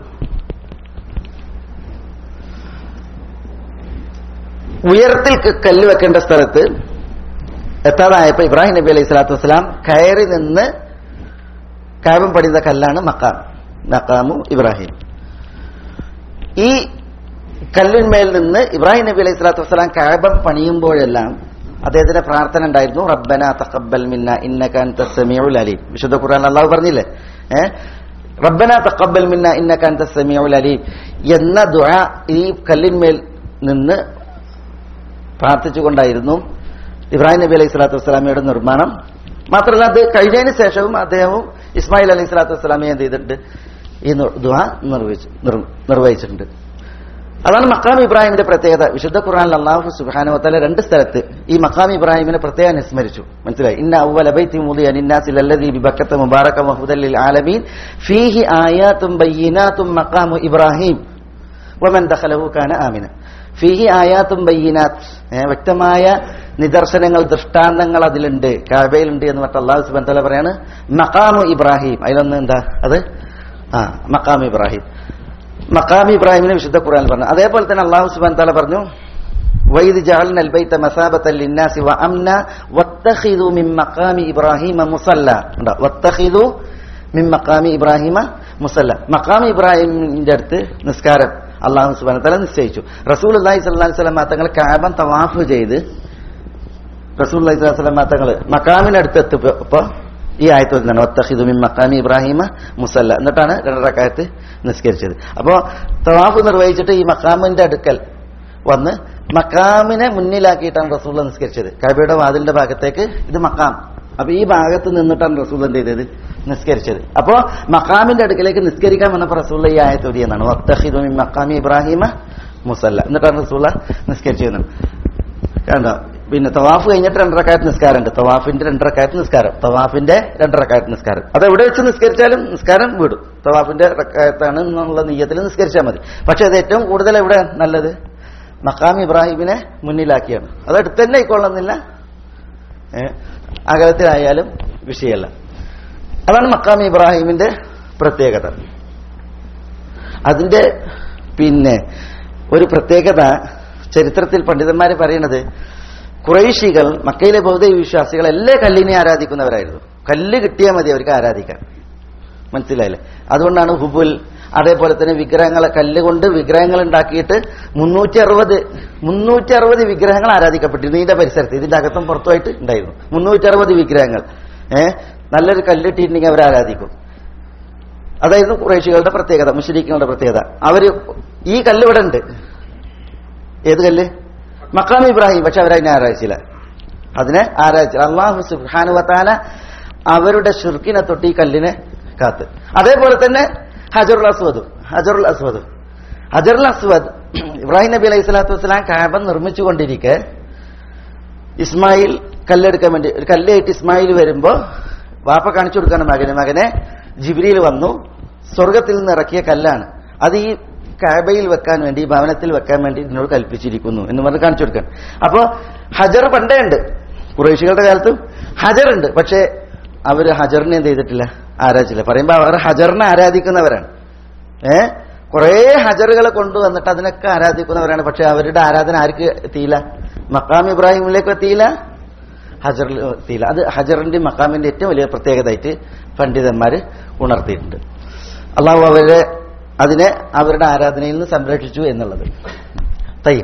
ഉയരത്തിൽ ക- കല്ല് വെക്കേണ്ട സ്ഥലത്ത് എത്താതായപ്പോ ഇബ്രാഹിം നബി അലൈഹി സ്വലാത്തു വസ്സലാം കയറി നിന്ന് കാബം പണിത കല്ലാണ് മക്കാം മക്കാമു ഇബ്രാഹിം ഈ കല്ലിന്മേൽ നിന്ന് ഇബ്രാഹിം നബി അലൈഹി സ്വലാത്തു വസ്സലാം കാബം പണിയുമ്പോഴെല്ലാം അദ്ദേഹത്തിന്റെ പ്രാർത്ഥന ഉണ്ടായിരുന്നു റബ്ബന തഖബ്ബൽ മിന്ന ഇന്നക അൻത സമീഉൽ അലീം വിശുദ്ധ ഖുർആൻ അള്ളാഹു പറഞ്ഞില്ലേ ഏ റബ്ബന തഖബ്ബൽ മിന്ന ഇന്നക അൻത സമീഉൽ അലീം എന്ന ദുആ ഈ കല്ലിന്മേൽ നിന്ന് പ്രാർത്ഥിച്ചുകൊണ്ടായിരുന്നു ഇബ്രാഹിം നബി അലൈഹി സ്വലാത്തു വസ്സലാമയുടെ നിർമ്മാണം മാത്രമല്ല അത് കഴിഞ്ഞതിന് ശേഷവും അദ്ദേഹവും ഇസ്മായിൽ അലൈഹി സ്വലാത്തു വസ്സലാമയെ എന്ത് ചെയ്തിട്ടുണ്ട് ഈ ദുആ നിർവഹിച്ചു നിർ- നിർവഹിച്ചിട്ടുണ്ട് അതാണ് മക്കാം ഇബ്രാഹിമിന്റെ പ്രത്യേകത വിശുദ്ധ ഖുർആനിൽ അള്ളാഹു സുബ്ഹാനഹു വതആല രണ്ട് സ്ഥലത്ത് ഈ മക്കാം ഇബ്രാഹിമിനെ പ്രത്യേകം അനുസ്മരിച്ചു മനസ്സിലായി ഇന്ന അവ്വല ബൈത്തി മുദിയ ലിന്നാസി ലല്ലദീ ബിബക്കത്ത മുബാറക വഹുദൽ ലിൽ ആലമീൻ ഫീഹി ആയാത്തും ബയ്യിനാത്തും മഖാമു ഇബ്രാഹിം വമൻ ദഖലഹു കാന ആമിന ഫീഹി ആയാത്തും ബയ്യിനാത്ത് ഏ, വ്യക്തമായ നിദർശനങ്ങൾ ദൃഷ്ടാന്തങ്ങൾ അതിലുണ്ട് കാബയിലുണ്ട് എന്ന് പറഞ്ഞ അള്ളാഹു സുബ്ഹാനഹു വതആല പറയാണ് മഖാമു ഇബ്രാഹിം അതിലൊന്ന് എന്താ അത് ആ മഖാം ഇബ്രാഹിം മക്കാം ഇബ്രാഹിമിനെ വിശുദ്ധ ഖുർആൻ പറഞ്ഞു അതേപോലെ തന്നെ അള്ളാഹു സുബാൻ താല പറഞ്ഞു വൈദ് ജഅൽന البيت مثابة للناس وأمنا واتخذوا من مقام إبراهيم مصلى ഉണ്ടോ വത്തഖിദു മിൻ മഖാമി ഇബ്രാഹിമ മുസല്ല മഖാം ഇബ്രാഹിമിന്റെ അടുത്ത് നിസ്കാരം അള്ളാഹു സുബാന തല നിശ്ചയിച്ചു റസൂൽ അള്ളാഹി സ്വല്ലല്ലാഹി അലൈഹി വസല്ലം തങ്ങൾ കാബൻ തവാഫ് ചെയ്ത് റസൂൽ അള്ളാഹി സ്വല്ലല്ലാഹി അലൈഹി വസല്ലം തങ്ങൾ മഖാമിനടുത്ത് എത്തിയപ്പോ ഈ ആയത്ത് വരുന്നതാണ് ഒത്തഹിദു മിൻ മഖാമി ഇബ്രാഹിമ മുസല്ല എന്നിട്ടാണ് രണ്ടരക്കാലത്ത് നിസ്കരിച്ചത് അപ്പോ തവാഫ് നിർവഹിച്ചിട്ട് ഈ മക്കാമിന്റെ അടുക്കൽ വന്ന് മക്കാമിനെ മുന്നിലാക്കിയിട്ടാണ് റസൂൽ നിസ്കരിച്ചത് കബയുടെ വാതിലിന്റെ ഭാഗത്തേക്ക് ഇത് മക്കാം അപ്പൊ ഈ ഭാഗത്ത് നിന്നിട്ടാണ് റസൂൽ എന്ത് ചെയ്തത് നിസ്കരിച്ചത് അപ്പോ മക്കാമിന്റെ അടുക്കലേക്ക് നിസ്കരിക്കാൻ വന്നപ്പോ റസൂൽ ഈ ആയത്ത് ഒരിയെന്നാണ് ഒത്തഹിദു മിൻ മക്കാമി ഇബ്രാഹിമ മുസല്ല എന്നിട്ടാണ് റസൂല നിസ്കരിച്ചത് കണ്ടോ പിന്നെ തവാഫ് കഴിഞ്ഞിട്ട് രണ്ടരക്കായത്ത് നിസ്കാരമുണ്ട് തവാഫിന്റെ രണ്ടരക്കായത്ത് നിസ്കാരം തവാഫിന്റെ രണ്ടരക്കായത്ത് നിസ്കാരം അത് എവിടെ വെച്ച് നിസ്കരിച്ചാലും നിസ്കാരം വിടും തവാഫിന്റെ റക്കായത്താണ് എന്നുള്ള നീയത്തിൽ നിസ്കരിച്ചാൽ മതി പക്ഷെ അത് ഏറ്റവും കൂടുതൽ എവിടെ നല്ലത് മക്കാം ഇബ്രാഹിമിനെ മുന്നിലാക്കിയാണ് അത് അടുത്ത് തന്നെ ആയിക്കൊള്ളുന്നില്ല ഏ, അകലത്തിലായാലും വിഷയമല്ല അതാണ് മക്കാം ഇബ്രാഹിമിന്റെ പ്രത്യേകത അതിന്റെ പിന്നെ ഒരു പ്രത്യേകത ചരിത്രത്തിൽ പണ്ഡിതന്മാർ പറയുന്നത് കുറേശികൾ മക്കയിലെ ബൗദ്ധ വിശ്വാസികൾ എല്ലാ കല്ലിനെ ആരാധിക്കുന്നവരായിരുന്നു കല്ല് കിട്ടിയാൽ മതി അവർക്ക് ആരാധിക്കാൻ മനസ്സിലായില്ലേ അതുകൊണ്ടാണ് ഹുബുൽ അതേപോലെ തന്നെ വിഗ്രഹങ്ങളെ കല്ല് കൊണ്ട് വിഗ്രഹങ്ങൾ ഉണ്ടാക്കിയിട്ട് മുന്നൂറ്റി അറുപത് മുന്നൂറ്റി അറുപത് വിഗ്രഹങ്ങൾ ആരാധിക്കപ്പെട്ടിരുന്നു ഇതിന്റെ പരിസരത്ത് ഇതിന്റെ അകത്തും പുറത്തുമായിട്ട് ഉണ്ടായിരുന്നു മുന്നൂറ്റി അറുപത് വിഗ്രഹങ്ങൾ ഏഹ് നല്ലൊരു കല്ലിട്ടിട്ടുണ്ടെങ്കിൽ അവർ ആരാധിക്കും അതായിരുന്നു കുറേശികളുടെ പ്രത്യേകത മുഷരിക്കുകളുടെ പ്രത്യേകത അവര് ഈ കല്ല് ഇവിടെ ഉണ്ട് ഏത് കല്ല് മക്കാം ഇബ്രാഹിം പക്ഷെ അവരതിനെ ആരാധിച്ചില്ല അതിനെ ആരാധിച്ചില്ല അള്ളാഹു സുഹാനുവത്താല അവരുടെ ഷിർക്കിനെ തൊട്ട് ഈ കല്ലിനെ കാത്ത് അതേപോലെ തന്നെ ഹജറുൽ അസ്വദും ഹജറുൽ അസ്വദ് ഹജറുൽ അസ്വദ് ഇബ്രാഹിം നബി അലൈഹി സ്വലാത്തു വസ്സലാം കാബം നിർമ്മിച്ചുകൊണ്ടിരിക്കെ ഇസ്മായിൽ കല്ലെടുക്കാൻ വേണ്ടി ഒരു കല്ലായിട്ട് ഇസ്മായിൽ വരുമ്പോ വാപ്പ കാണിച്ചു കൊടുക്കാണ് മകന് മകനെ ജിബ്രിയിൽ വന്നു സ്വർഗത്തിൽ നിന്ന് ഇറക്കിയ കല്ലാണ് അത് ഈ കാബയിൽ വെക്കാൻ വേണ്ടി ഈ ഭവനത്തിൽ വെക്കാൻ വേണ്ടി ഇതിനോട് കൽപ്പിച്ചിരിക്കുന്നു എന്ന് പറഞ്ഞ് കാണിച്ചു കൊടുക്കാൻ അപ്പോ ഹജർ പണ്ടേ ഉണ്ട് കുറേശികളുടെ കാലത്തും ഹജർ ഉണ്ട് പക്ഷേ അവര് ഹജറിനെ എന്ത് ചെയ്തിട്ടില്ല ആരാധിച്ചില്ല പറയുമ്പോ അവർ ഹജറിനെ ആരാധിക്കുന്നവരാണ് ഏ കുറേ ഹജറുകളെ കൊണ്ടുവന്നിട്ട് അതിനൊക്കെ ആരാധിക്കുന്നവരാണ് പക്ഷെ അവരുടെ ആരാധന ആർക്ക് എത്തിയില്ല മക്കാം ഇബ്രാഹിമിലേക്ക് എത്തിയില്ല ഹജറിൽ എത്തിയില്ല അത് ഹജറിന്റെ മക്കാമിന്റെ ഏറ്റവും വലിയ പ്രത്യേകതയായിട്ട് പണ്ഡിതന്മാർ ഉണർത്തിയിട്ടുണ്ട് അള്ളാഹു അവരെ അതിനെ അവരുടെ ആരാധനയിൽ നിന്ന് സംരക്ഷിച്ചു എന്നുള്ളത് തൈ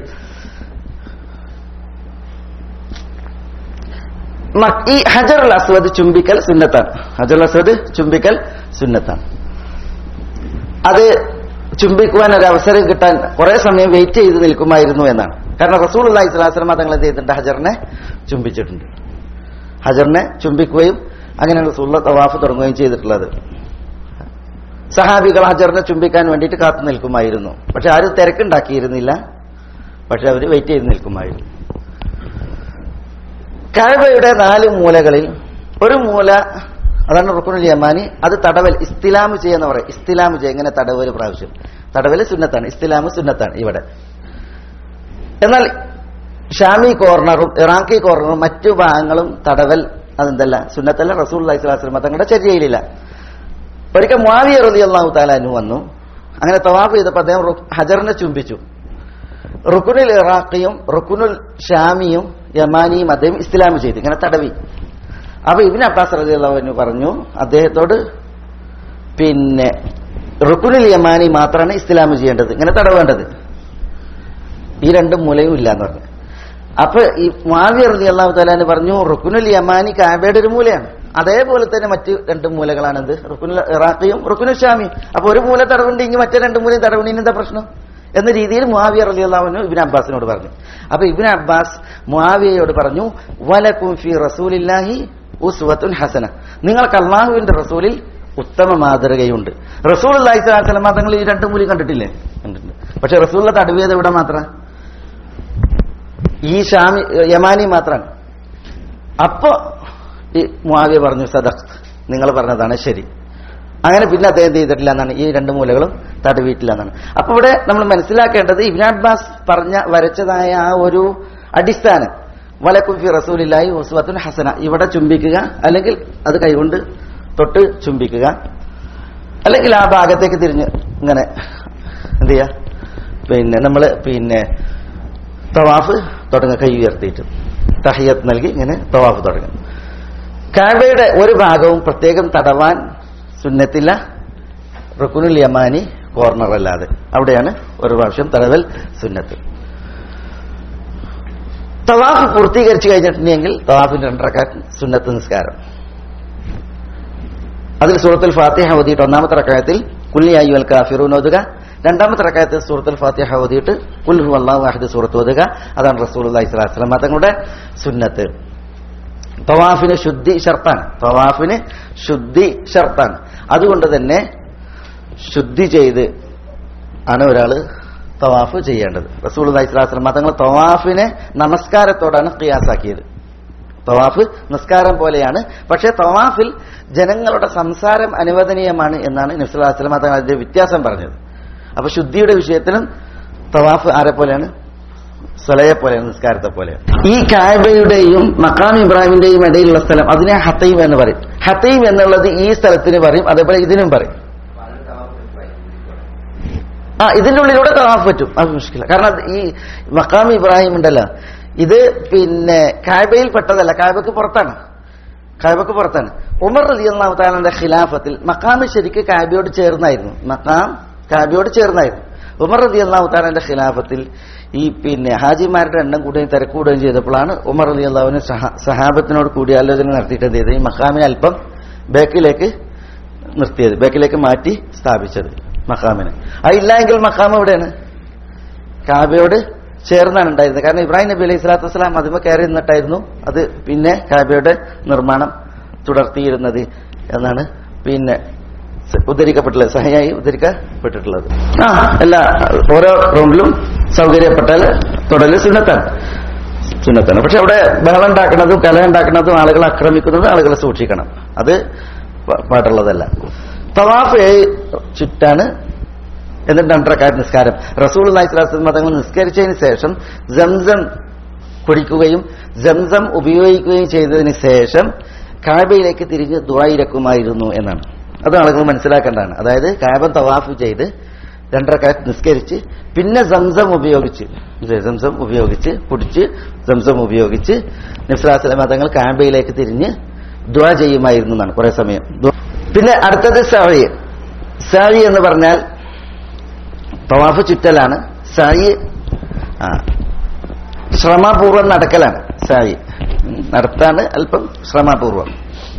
മ- ഈ ഹജറുൽ അസ്വദ് ചുംബിക്കൽ സുന്നത്താണ് ഹജറുൽ അസ്വദ് ചുംബിക്കൽ സുന്നത്താണ് അത് ചുംബിക്കുവാൻ ഒരു അവസരം കിട്ടാൻ കുറെ സമയം വെയിറ്റ് ചെയ്ത് നിൽക്കുമായിരുന്നു എന്നാണ് കാരണം റസൂൽ അള്ളാഹി സ്വലാസ്ലമ തങ്ങൾ എന്ത് ചെയ്തിട്ടുണ്ട് ഹജറിനെ ചുംബിച്ചിട്ടുണ്ട് ഹജറിനെ ചുംബിക്കുകയും അങ്ങനെ റസൂള്ള തവാഫ് തുടങ്ങുകയും ചെയ്തിട്ടുള്ളത് സഹാബികൾ ഹജറിനെ ചുംബിക്കാൻ വേണ്ടിയിട്ട് കാത്തു നിൽക്കുമായിരുന്നു പക്ഷെ ആരും തിരക്കുണ്ടാക്കിയിരുന്നില്ല പക്ഷെ അവർ വെയിറ്റ് ചെയ്ത് നിൽക്കുമായിരുന്നു കഴബയുടെ നാല് മൂലകളിൽ ഒരു മൂല അതാണ് റുക്കുനുൽ യമാനി അത് തടവൽ ഇസ്തിലാമ് ചെയ്യുന്ന പറയും ഇസ്തിലാമ് ചെയ്യുക ഇങ്ങനെ തടവൽ പ്രാവശ്യം തടവൽ സുന്നത്താണ് ഇസ്തിലാമ് സുന്നത്താണ് ഇവിടെ എന്നാൽ ഷാമി കോർണറും ഇറാഖി കോർണറും മറ്റു ഭാഗങ്ങളും തടവൽ അതെന്തല്ല സുന്നത്തല്ല റസൂൽ അലൈഹി സ്വലാസ്ലമ തങ്ങളുടെ ചര്യയിലില്ല ഒരിക്കൽ മുആവിയ റളിയല്ലാഹു തആല അനു വന്നു അങ്ങനെ തവാഫ് ചെയ്തപ്പോൾ അദ്ദേഹം റു- ഹജറിനെ ചുംബിച്ചു റുക്കുനുൽ ഇറാഖിയും റുക്കുനുൽ ഷാമിയും യമാനിയും അദ്ദേഹം ഇസ്ലാം ചെയ്തു ഇങ്ങനെ തടവി അപ്പൊ ഇബിൻ അബ്ബാസ് റളിയല്ലാഹു പറഞ്ഞു അദ്ദേഹത്തോട് പിന്നെ റുക്കുനുൽ യമാനി മാത്രമാണ് ഇസ്ലാം ചെയ്യേണ്ടത് ഇങ്ങനെ തടവേണ്ടത് ഈ രണ്ടും മൂലയും ഇല്ല എന്ന് പറഞ്ഞു അപ്പൊ ഈ മാവിയ റലി അള്ളാഹു താലാന് പറഞ്ഞു റുക്കുനുൽ യമാനി കാബയുടെ ഒരു മൂലയാണ് അതേപോലെ തന്നെ മറ്റ് രണ്ട് മൂലകളാണെന്ത് റുക്കുനുൽ ഇറാഖിയും റുക്കുനുൽ ഷാമിയും അപ്പൊ ഒരു മൂല തടവുണ്ടെങ്കിൽ മറ്റേ രണ്ട് മൂലയും തടവുണ്ടെങ്കിൽ എന്താ പ്രശ്നം എന്ന രീതിയിൽ മുാവിയ റലി അള്ളാഹുനു ഇബിൻ അബ്ബാസിനോട് പറഞ്ഞു അപ്പൊ ഇബിൻ അബ്ബാസ് മുാവിയയോട് പറഞ്ഞു വലക്കും ഫി റസൂലില്ലാഹി ഉസ്വത്തുൻ ഹസന നിങ്ങൾക്ക് അള്ളാഹുവിന്റെ റസൂലിൽ ഉത്തമ മാതൃകയുണ്ട് റസൂൽ അള്ളാഹി സ്വലാസ്ലം തങ്ങൾ ഈ രണ്ട് മൂലം കണ്ടിട്ടില്ലേ കണ്ടിട്ടുണ്ട് പക്ഷെ റസൂലിന്റെ തടവിയത് ഇവിടെ മാത്രം ഈ ഷാമി യമാനി മാത്രമാണ് അപ്പോ ഈ മുാവിയ പറഞ്ഞു സദഖ് നിങ്ങൾ പറഞ്ഞതാണ് ശരി അങ്ങനെ പിന്നെ അദ്ദേഹം എന്ത് ചെയ്തിട്ടില്ല എന്നാണ് ഈ രണ്ട് മൂലകളും തടവിയിട്ടില്ല എന്നാണ് അപ്പൊ ഇവിടെ നമ്മൾ മനസ്സിലാക്കേണ്ടത് ഇബിൻ അബ്ബാസ് പറഞ്ഞ വരച്ചതായ ആ ഒരു അടിസ്ഥാനം വലക്കുഫി റസൂലില്ലായി ഉസ്വത്തുൻ ഹസന ഇവിടെ ചുംബിക്കുക അല്ലെങ്കിൽ അത് കൈകൊണ്ട് തൊട്ട് ചുംബിക്കുക അല്ലെങ്കിൽ ആ ഭാഗത്തേക്ക് തിരിഞ്ഞ് ഇങ്ങനെ എന്ത് ചെയ്യാ പിന്നെ നമ്മൾ പിന്നെ തവാഫ് തുടങ്ങുക കൈ ഉയർത്തിയിട്ട് തഹിയത്ത് നൽകി ഇങ്ങനെ തവാഫ് തുടങ്ങും കാബയുടെ ഒരു ഭാഗവും പ്രത്യേകം തടവാൻ സുന്നത്തില്ല റുക്കുനുൽ യമാനി കോർണർ അല്ലാതെ അവിടെയാണ് ഒരു പ്രാവശ്യം തടവൽ സുന്നത്ത് തവാഫ് പൂർത്തീകരിച്ചു കഴിഞ്ഞിട്ടുണ്ടെങ്കിൽ തവാഫിന്റെ രണ്ടരക്കാറ്റ് സുന്നത്ത് നിസ്കാരം അതിൽ സൂറത്തുൽ ഫാത്തിഹ ഓതിയിട്ട് ഒന്നാമത്തെ റക്കായത്തിൽ കുല്ലി അയ്യുൽ കാഫിറൂൻ ഓതുക രണ്ടാമത്തെ റക്കായത്തിൽ സൂറത്തുൽ ഫാത്തിഹ ഓതിയിട്ട് കുൽഹു അള്ളാഹു അഹദ് സൂറത്ത് ഓതുക അതാണ് റസൂൽ അള്ളഹി സ്വലാസ്ലാം തങ്ങളുടെ സുന്നത്ത് തവാഫിന് ശുദ്ധി ഷർത്താണ് തവാഫിന് ശുദ്ധി ഷർത്താണ് അതുകൊണ്ട് തന്നെ ശുദ്ധി ചെയ്ത് ആണ് ഒരാള് തവാഫ് ചെയ്യേണ്ടത് റസൂൽ അള്ളഹിസ്ലാസ്ലം തങ്ങൾ തവാഫിനെ നമസ്കാരത്തോടാണ് ഖിയാസാക്കിയത് തവാഫ് നിസ്കാരം പോലെയാണ് പക്ഷേ തവാഫിൽ ജനങ്ങളുടെ സംസാരം അനുവദനീയമാണ് എന്നാണ് നബ്സുല്ലാസ്ലം തങ്ങൾ അതിന്റെ വ്യത്യാസം പറഞ്ഞത് അപ്പൊ ശുദ്ധിയുടെ വിഷയത്തിലും തവാഫ് ആരെ പോലെയാണ് സ്വലയെ പോലെയാണ് നിസ്കാരത്തെ പോലെയാണ് ഈ കായബയുടെയും മക്കാം ഇബ്രാഹിമിന്റെയും ഇടയിലുള്ള സ്ഥലം അതിനെ ഹത്തീം എന്ന് പറയും ഹത്തീം എന്നുള്ളത് ഈ സ്ഥലത്തിന് പറയും അതേപോലെ ഇതിനും പറയും ആ ഇതിന്റെ ഉള്ളിലൂടെ തവാഫ് പറ്റും അത് മുഷ്കില കാരണം അത് ഈ മക്കാം ഇബ്രാഹിം ഉണ്ടല്ലോ ഇത് പിന്നെ കായബയിൽ പെട്ടതല്ല കായബക്ക് പുറത്താണ് കായബക്ക് പുറത്താണ് ഉമർ അലി അള്ളാഹു താലാന്റെ ഖിലാഫത്തിൽ മക്കാം ശരിക്ക് കാബിയോട് ചേർന്നായിരുന്നു മക്കാം കാബിയോട് ചേർന്നായിരുന്നു ഉമർ അലി അള്ളാഹു താലാന്റെ ഖിലാഫത്തിൽ ഈ പിന്നെ ഹാജിമാരുടെ എണ്ണം കൂടുകയും തിരക്കൂടുകയും ചെയ്തപ്പോഴാണ് ഉമർ അലി അള്ളാഹുവിന് സഹാബത്തിനോട് കൂടിയാലോചന നടത്തിയിട്ട് എന്ത് ചെയ്തത് ഈ മക്കാമിനെ അല്പം ബേക്കിലേക്ക് നിർത്തിയത് ബേക്കിലേക്ക് മാറ്റി സ്ഥാപിച്ചത് മക്കാമിനെ അതില്ല എങ്കിൽ മക്കാം എവിടെയാണ് കാബയോട് ചേർന്നാണ് ഉണ്ടായിരുന്നത് കാരണം ഇബ്രാഹിം നബി അലൈഹി സ്വലാത്തു വസ്സലാം അതിമ കയറി നിന്നിട്ടായിരുന്നു അത് പിന്നെ കാബയുടെ നിർമ്മാണം തുടർത്തിയിരുന്നത് എന്നാണ് പിന്നെ ഉദ്ധരിക്കപ്പെട്ടുള്ളത് സഹയായി ഉദ്ധരിക്കപ്പെട്ടിട്ടുള്ളത് ആ എല്ലാ ഓരോ റൂമിലും സൗകര്യപ്പെട്ടാൽ തുടല് സുന്നത്താണ് സുന്നത്താണ് പക്ഷെ അവിടെ ബഹളം ഉണ്ടാക്കുന്നതും കല ഉണ്ടാക്കുന്നതും ആളുകളെ ആക്രമിക്കുന്നതും ആളുകളെ സൂക്ഷിക്കണം അത് പാട്ടുള്ളതല്ല തവാഫ് ചുറ്റാണ് എന്നിട്ട് രണ്ടരക്കാർ നിസ്കാരം റസൂൽ നായിസ്ലാസ് മതങ്ങൾ നിസ്കരിച്ചതിന് ശേഷം ജംസം കുടിക്കുകയും ജംസം ഉപയോഗിക്കുകയും ചെയ്തതിന് ശേഷം കാബയിലേക്ക് തിരിഞ്ഞ് ദ്വായിരക്കുമായിരുന്നു എന്നാണ് അത് ആളുകൾ മനസ്സിലാക്കേണ്ടതാണ് അതായത് കാബൻ തവാഫ് ചെയ്ത് രണ്ടരക്കാറ്റ് നിസ്കരിച്ച് പിന്നെ സംസം ഉപയോഗിച്ച് സംസം ഉപയോഗിച്ച് കുടിച്ച് സംസം ഉപയോഗിച്ച് നിസ്ലാസ്ല മതങ്ങൾ കാബയിലേക്ക് തിരിഞ്ഞ് ദ്വാ ചെയ്യുമായിരുന്നു എന്നാണ് കുറെ സമയം പിന്നെ അടുത്തത് സാഴി സാഴി എന്ന് പറഞ്ഞാൽ തവാഫ് ചുറ്റലാണ് സായി ആ ശ്രമപൂർവം നടക്കലാണ് സായി നടത്താണ് അല്പം ശ്രമപൂർവം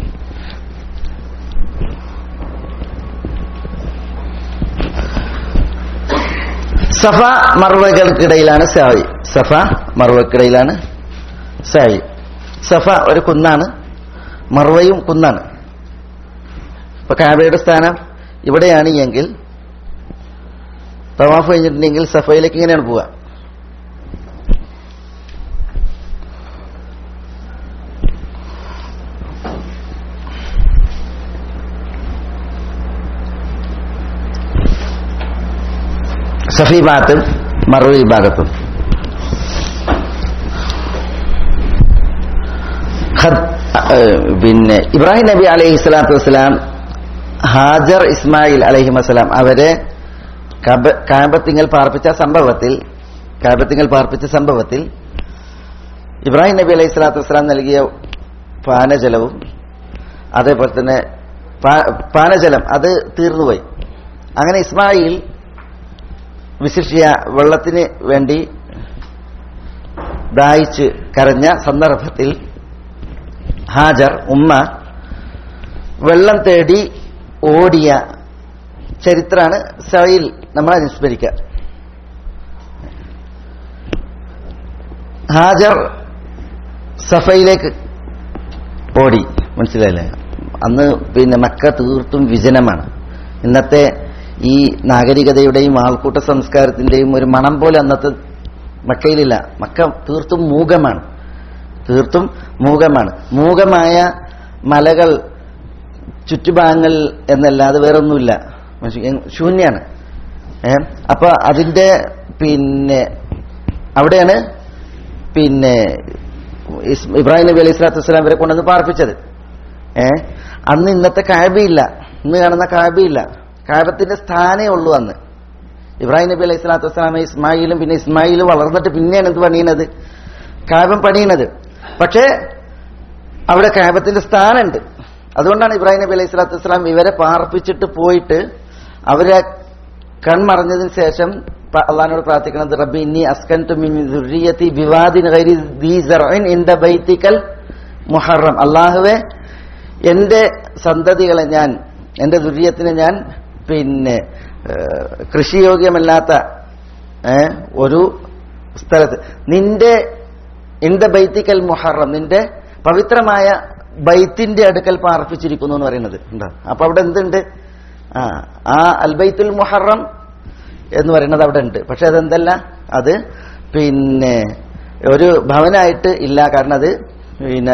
സഫ മർവകൾക്കിടയിലാണ് സായി സഫ മർവക്കിടയിലാണ് സായി സഫ ഒരു കുന്നാണ് മർവയും കുന്നാണ് ഇപ്പൊ കാബയുടെ സ്ഥാനം ഇവിടെയാണ് എങ്കിൽ തവാഫ് കഴിഞ്ഞിട്ടുണ്ടെങ്കിൽ സഫയിലേക്ക് ഇങ്ങനെയാണ് പോവുക സഫി ഭാഗത്തും മറുപടി ഭാഗത്തും പിന്നെ ഇബ്രാഹിം നബി അലൈഹി സ്വലാത്തു വസ്സലാം ഹാജർ ഇസ്മായിൽ അലഹി വസ്സലാം അവരെ കാബത്തിങ്ങൽ പാർപ്പിച്ച സംഭവത്തിൽ കാബത്തിങ്ങൾ പാർപ്പിച്ച സംഭവത്തിൽ ഇബ്രാഹിം നബി അലൈഹി സ്വലാത്തു വസ്സലാം നൽകിയ പാനജലവും അതേപോലെ തന്നെ പാ- പാനജലം അത് തീർന്നുപോയി അങ്ങനെ ഇസ്മായിൽ വിശിഷ്യ വെള്ളത്തിന് വേണ്ടി ദാഹിച്ച് കരഞ്ഞ സന്ദർഭത്തിൽ ഹാജർ ഉമ്മ വെള്ളം തേടി ഓടിയ ചരിത്രമാണ് സയിൽ നമ്മൾ അനുസ്മരിക്കുക ഹാജർ സഫയിലേക്ക് ഓടി മനസ്സിലായില്ലേ അന്ന് പിന്നെ മക്ക തീർത്തും വിജനമാണ് ഇന്നത്തെ ഈ നാഗരികതയുടെയും ആൾക്കൂട്ട സംസ്കാരത്തിന്റെയും ഒരു മണം പോലെ അന്നത്തെ മക്കയിലില്ല മക്ക തീർത്തും മൂകമാണ് തീർത്തും മൂകമാണ് മൂകമായ മലകൾ ചുറ്റുഭാഗങ്ങൾ എന്നല്ലാതെ വേറൊന്നുമില്ല മനുഷ്യ- ശൂന്യാണ് ഏ അപ്പൊ അതിന്റെ പിന്നെ അവിടെയാണ് പിന്നെ ഇസ്- ഇബ്രാഹിം നബി അലൈഹി സ്വലാത്തു വസ്സലാം ഇവരെ കൊണ്ടുവന്ന് പാർപ്പിച്ചത് ഏ അന്ന് ഇന്നത്തെ കാബിയില്ല ഇന്ന് കാണുന്ന കാബിയില്ല കാബത്തിന്റെ സ്ഥാനേ ഉള്ളൂ അന്ന് ഇബ്രാഹിം നബി അലൈഹി സ്വലാത്തു വസ്സലാമെ ഇസ്മായിലും പിന്നെ ഇസ്മായിലും വളർന്നിട്ട് പിന്നെയാണ് എന്ത് പണിയുന്നത് കാബം പണിയുന്നത് പക്ഷേ അവിടെ കാബത്തിന്റെ സ്ഥാനമുണ്ട് അതുകൊണ്ടാണ് ഇബ്രാഹിം നബി അലൈഹി സ്വലാത്തു വസ്സലാം ഇവരെ പാർപ്പിച്ചിട്ട് പോയിട്ട് അവരെ കൺമറഞ്ഞതിന് ശേഷം പ- അള്ളഹാനോട് പ്രാർത്ഥിക്കുന്നത് റബ്ബി ഇന്നി അസ്കൻതു മിൻ ദുർരിയതി ബിവാദിൻ ഗൈരി ദീ സർഇൻ ഇൻദ ബൈതിക്കൽ മുഹറം അള്ളാഹുവെ എന്റെ സന്തതികളെ ഞാൻ എന്റെ ദുര്യത്തിനെ ഞാൻ പിന്നെ ഏഹ്, കൃഷിയോഗ്യമല്ലാത്ത ഏഹ്, ഒരു സ്ഥലത്ത് നിന്റെ ഇൻദ ബൈത്തിക്കൽ മുഹറം നിന്റെ പവിത്രമായ ബൈത്തിന്റെ അടുക്കൽ പാർപ്പിച്ചിരിക്കുന്നു എന്ന് പറയുന്നത് എന്താ അപ്പൊ അവിടെ എന്തുണ്ട് ആ ആ അൽബൈത്തുൽ മുഹറം എന്ന് പറയുന്നത് അവിടെ ഉണ്ട് പക്ഷെ അതെന്തല്ല അത് പിന്നെ ഒരു ഭവനായിട്ട് ഇല്ല കാരണം അത് പിന്നെ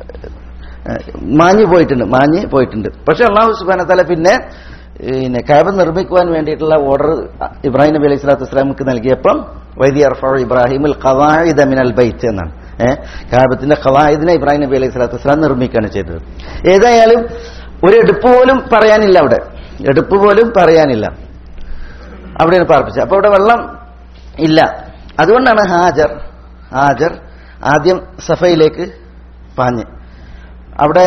ഏഹ്, മാഞ്ഞു പോയിട്ടുണ്ട് മാഞ്ഞ് പോയിട്ടുണ്ട് പക്ഷെ അള്ളാഹു സുബാന തല പിന്നെ പിന്നെ കാബ നിർമ്മിക്കുവാൻ വേണ്ടിയിട്ടുള്ള ഓർഡർ ഇബ്രാഹിം നബി അലൈഹി സ്വലാത്തു വസ്സലാമുക്ക് നൽകിയപ്പം വൈദി അർഫ ഇബ്രാഹിമുൽ ഖവാഇദ മിനൽ ബൈത്ത് എന്നാണ് ഏഹ് കാബത്തിന്റെ ഖവായിദിനെ ഇബ്രാഹിം നബി അലൈഹി സ്വലാത്തു വസ്സലാം നിർമ്മിക്കുകയാണ് ചെയ്തത് ഏതായാലും ഒരു എടുപ്പ് പോലും പറയാനില്ല അവിടെ എടുപ്പ് പോലും പറയാനില്ല അവിടെയാണ് പാർപ്പിച്ചത് അപ്പൊ അവിടെ വെള്ളം ഇല്ല അതുകൊണ്ടാണ് ഹാജർ ഹാജർ ആദ്യം സഫയിലേക്ക് പാഞ്ഞ് അവിടെ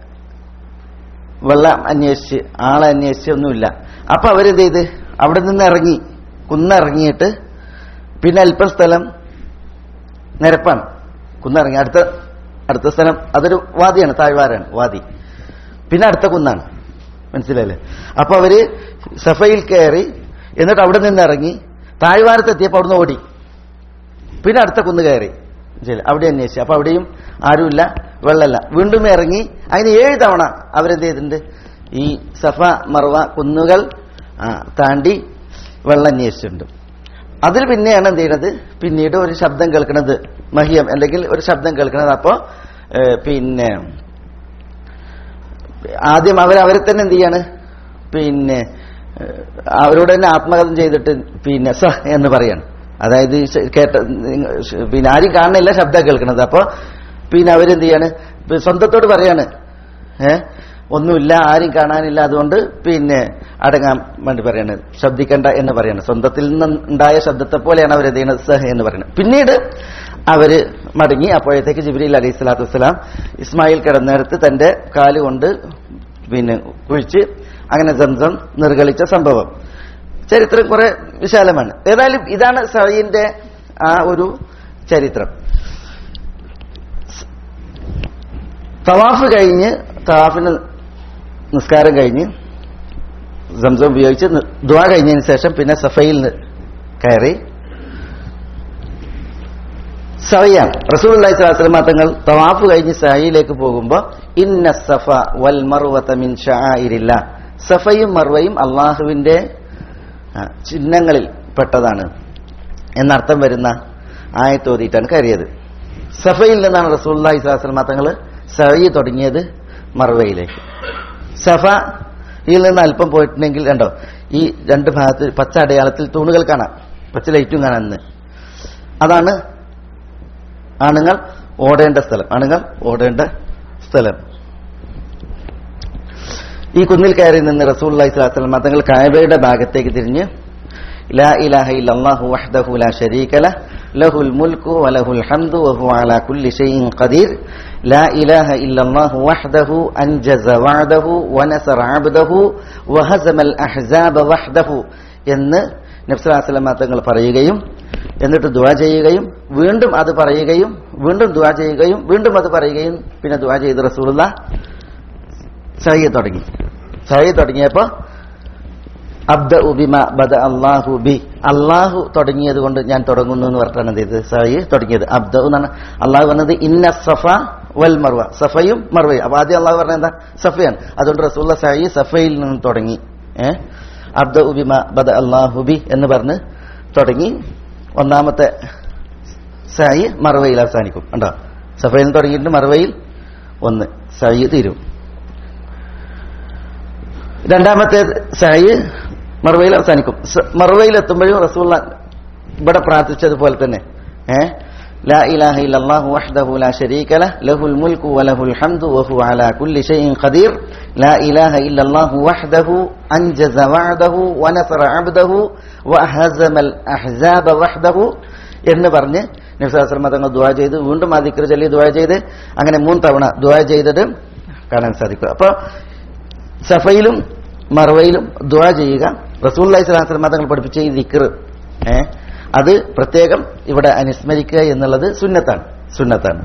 വെള്ളം അന്വേഷിച്ച് ആളെ അന്വേഷിച്ച് ഒന്നുമില്ല അപ്പൊ അവരെന്ത് ചെയ്ത് അവിടെ നിന്ന് ഇറങ്ങി കുന്നിറങ്ങിയിട്ട് പിന്നെ അല്പം സ്ഥലം നിരപ്പാണ് കുന്നിറങ്ങി അടുത്ത അടുത്ത സ്ഥലം അതൊരു വാദിയാണ് താഴ്വാരാണ് വാദി പിന്നെ അടുത്ത കുന്നാണ് മനസ്സിലായില്ലേ അപ്പൊ അവര് സഫയിൽ കയറി എന്നിട്ട് അവിടെ നിന്ന് ഇറങ്ങി താഴ്വാരത്തെത്തിയപ്പോൾ അവിടുന്ന് ഓടി പിന്നെ അടുത്ത കുന്ന് കയറി ശരി അവിടെ അന്വേഷിച്ചു അപ്പൊ അവിടെയും ആരുമില്ല വെള്ളമല്ല വീണ്ടും ഇറങ്ങി അതിന് ഏഴ് തവണ അവരെന്ത് ചെയ്തിട്ടുണ്ട് ഈ സഫ മർവ കുന്നുകൾ ആ, താണ്ടി വെള്ളം അന്വേഷിച്ചിട്ടുണ്ട് അതിൽ പിന്നെയാണ് എന്ത് ചെയ്യുന്നത് പിന്നീട് ഒരു ശബ്ദം കേൾക്കുന്നത് മഹിയം അല്ലെങ്കിൽ ഒരു ശബ്ദം കേൾക്കുന്നത് അപ്പോ ഏ, പിന്നെ ആദ്യം അവർ അവരെ തന്നെ എന്ത് ചെയ്യാണ് പിന്നെ ഏഹ്, അവരോട് തന്നെ ആത്മകഥം ചെയ്തിട്ട് പിന്നെ സ എന്ന് പറയാണ് അതായത് ഈ ശ- കേട്ട നിങ്ങ- ശ- പിന്നെ ആരും കാണുന്നില്ല ശബ്ദം കേൾക്കണത് അപ്പൊ പിന്നെ അവരെന്ത് ചെയ്യാണ് ഇപ്പൊ സ്വന്തത്തോട് പറയാണ് ഏ ഒന്നുമില്ല ആരും കാണാനില്ല അതുകൊണ്ട് പിന്നെ അടങ്ങാൻ വേണ്ടി പറയാണ് ശബ്ദിക്കണ്ട എന്ന് പറയാണ് സ്വന്തത്തിൽ നിന്നുണ്ടായ ശബ്ദത്തെ പോലെയാണ് അവർ എന്ത് ചെയ്യുന്നത് സഹ എന്ന് പറയുന്നത് പിന്നീട് അവര് മടങ്ങി അപ്പോഴത്തേക്ക് ജിബ്രീൽ അലൈഹി സ്വലാത്തു വസ്സലാം ഇസ്മായിൽ കിടന്നെടുത്ത് തന്റെ കാലുകൊണ്ട് പിന്നെ കുഴിച്ച് അങ്ങനെ സംസം നിർഗളിച്ച സംഭവം ചരിത്രം കുറെ വിശാലമാണ് ഏതായാലും ഇതാണ് സഹീന്റെ ആ ഒരു ചരിത്രം തവാഫ് കഴിഞ്ഞ് തവാഫിന് നിസ്കാരം കഴിഞ്ഞ് സംസം ഉപയോഗിച്ച് നി- ദുആ കഴിഞ്ഞതിന് ശേഷം പിന്നെ സഫയിൽ നി- കയറി സവയാണ് റസൂൽ അള്ളഹി സ്വലാസ്ലമ തങ്ങൾ തവാഫ് കഴിഞ്ഞ് സഹയിലേക്ക് പോകുമ്പോൾ ഇന്ന സഫ വൽ മർവത മിൻ ഷാഇരില്ല സഫയും മർവയും അള്ളാഹുവിന്റെ ആ, ചിഹ്നങ്ങളിൽ പെട്ടതാണ് എന്നർത്ഥം വരുന്ന ആയത്ത് ഓതിയിട്ടാണ് കയറിയത് സഫയിൽ നിന്നാണ് റസൂൽ അള്ളഹി സ്വലാസ്ലമ തങ്ങൾ സഹയി തുടങ്ങിയത് മർവയിലേക്ക് സഫയിൽ നിന്ന് അല്പം പോയിട്ടുണ്ടെങ്കിൽ കണ്ടോ ഈ രണ്ട് ഭാഗത്ത് പച്ച അടയാളത്തിൽ തൂണുകൾ കാണാം പച്ച ലൈറ്റും കാണാം ഇന്ന് അതാണ് ആണുങ്ങൾ ഓടേണ്ട സ്ഥലം ആണുങ്ങൾ ഓടേണ്ട സ്ഥലം ഈ കുന്നിൽ കയറി നിന്ന് റസൂൽ അലൈഹി സ്വലാസ്ലം തങ്ങൾ കായബയുടെ ഭാഗത്തേക്ക് തിരിഞ്ഞ് لا إله إلا الله وحده لا شريك له له الملك وله الحمد وهو على كل شيء قدير لا إله إلا الله وحده أنجز وعده ونصر عبده وهزم الأحزاب وحده എന്ന് നബ്സലാസ്ലമ തങ്ങൾ പറയുകയും എന്നിട്ട് ദുവാ ചെയ്യുകയും വീണ്ടും അത് പറയുകയും വീണ്ടും ദുവാ ചെയ്യുകയും വീണ്ടും അത് പറയുകയും പിന്നെ ദുവാ ചെയ്ത് റസൂലുള്ള സഹി തുടങ്ങി സഹി തുടങ്ങിയപ്പോ അബ്ദ ഉബിമ ബദ അള്ളാഹു ബി അള്ളാഹു തുടങ്ങിയത് കൊണ്ട് ഞാൻ തുടങ്ങുന്നു എന്ന് പറഞ്ഞാണ് എന്ത് ചെയ്തത് സഹി തുടങ്ങിയത് അബ്ദ എന്നാണ് അള്ളാഹു പറഞ്ഞത് ഇന്ന സഫ വൽ മർവ സഫയും മർവയും അപ്പൊ ആദ്യം അള്ളാഹു പറഞ്ഞത് എന്താ സഫയാണ് അതുകൊണ്ട് റസൂള്ള സഹി സഫയിൽ നിന്ന് തുടങ്ങി ഏഹ് അബ്ദ ഉബിമ ബദ അള്ളാഹു ബി എന്ന് പറഞ്ഞ് തുടങ്ങി ഒന്നാമത്തെ സായി മറവയിൽ അവസാനിക്കും കണ്ടോ സഫയിൽ തുടങ്ങിയിട്ട് മറവയിൽ ഒന്ന് സായി തീരും രണ്ടാമത്തെ സായി മറവയിൽ അവസാനിക്കും സ- മറവയിൽ എത്തുമ്പോഴും റസൂള്ള ഇവിടെ പ്രാർത്ഥിച്ചതുപോലെ തന്നെ ഏ لا إله إلا الله وحده لا شريك له له الملك وله الحمد وهو على كل شيء قدير لا إله إلا الله وحده أنجز وعده ونصر عبده وهزم الأحزاب وحده എന്ന് പറഞ്ഞ് നബ്സാസ്ലമ തങ്ങൾ ദുവാ ചെയ്ത് വീണ്ടും ആ ദിക്ർ ചൊല്ലി ദുവാ ചെയ്ത് അങ്ങനെ മൂന്ന് തവണ ദുവാ ചെയ്തത് കാണാൻ സാധിക്കും അപ്പോൾ സഫയിലും മറവയിലും ദുവാ ചെയ്യുക റസൂൽ സ്വലാസ്ലമ തങ്ങൾ പഠിപ്പിച്ച ഈ ദിക്ർ ഏ അത് പ്രത്യേകം ഇവിടെ അനുസ്മരിക്കുക എന്നുള്ളത് സുന്നത്താണ് സുന്നത്താണ്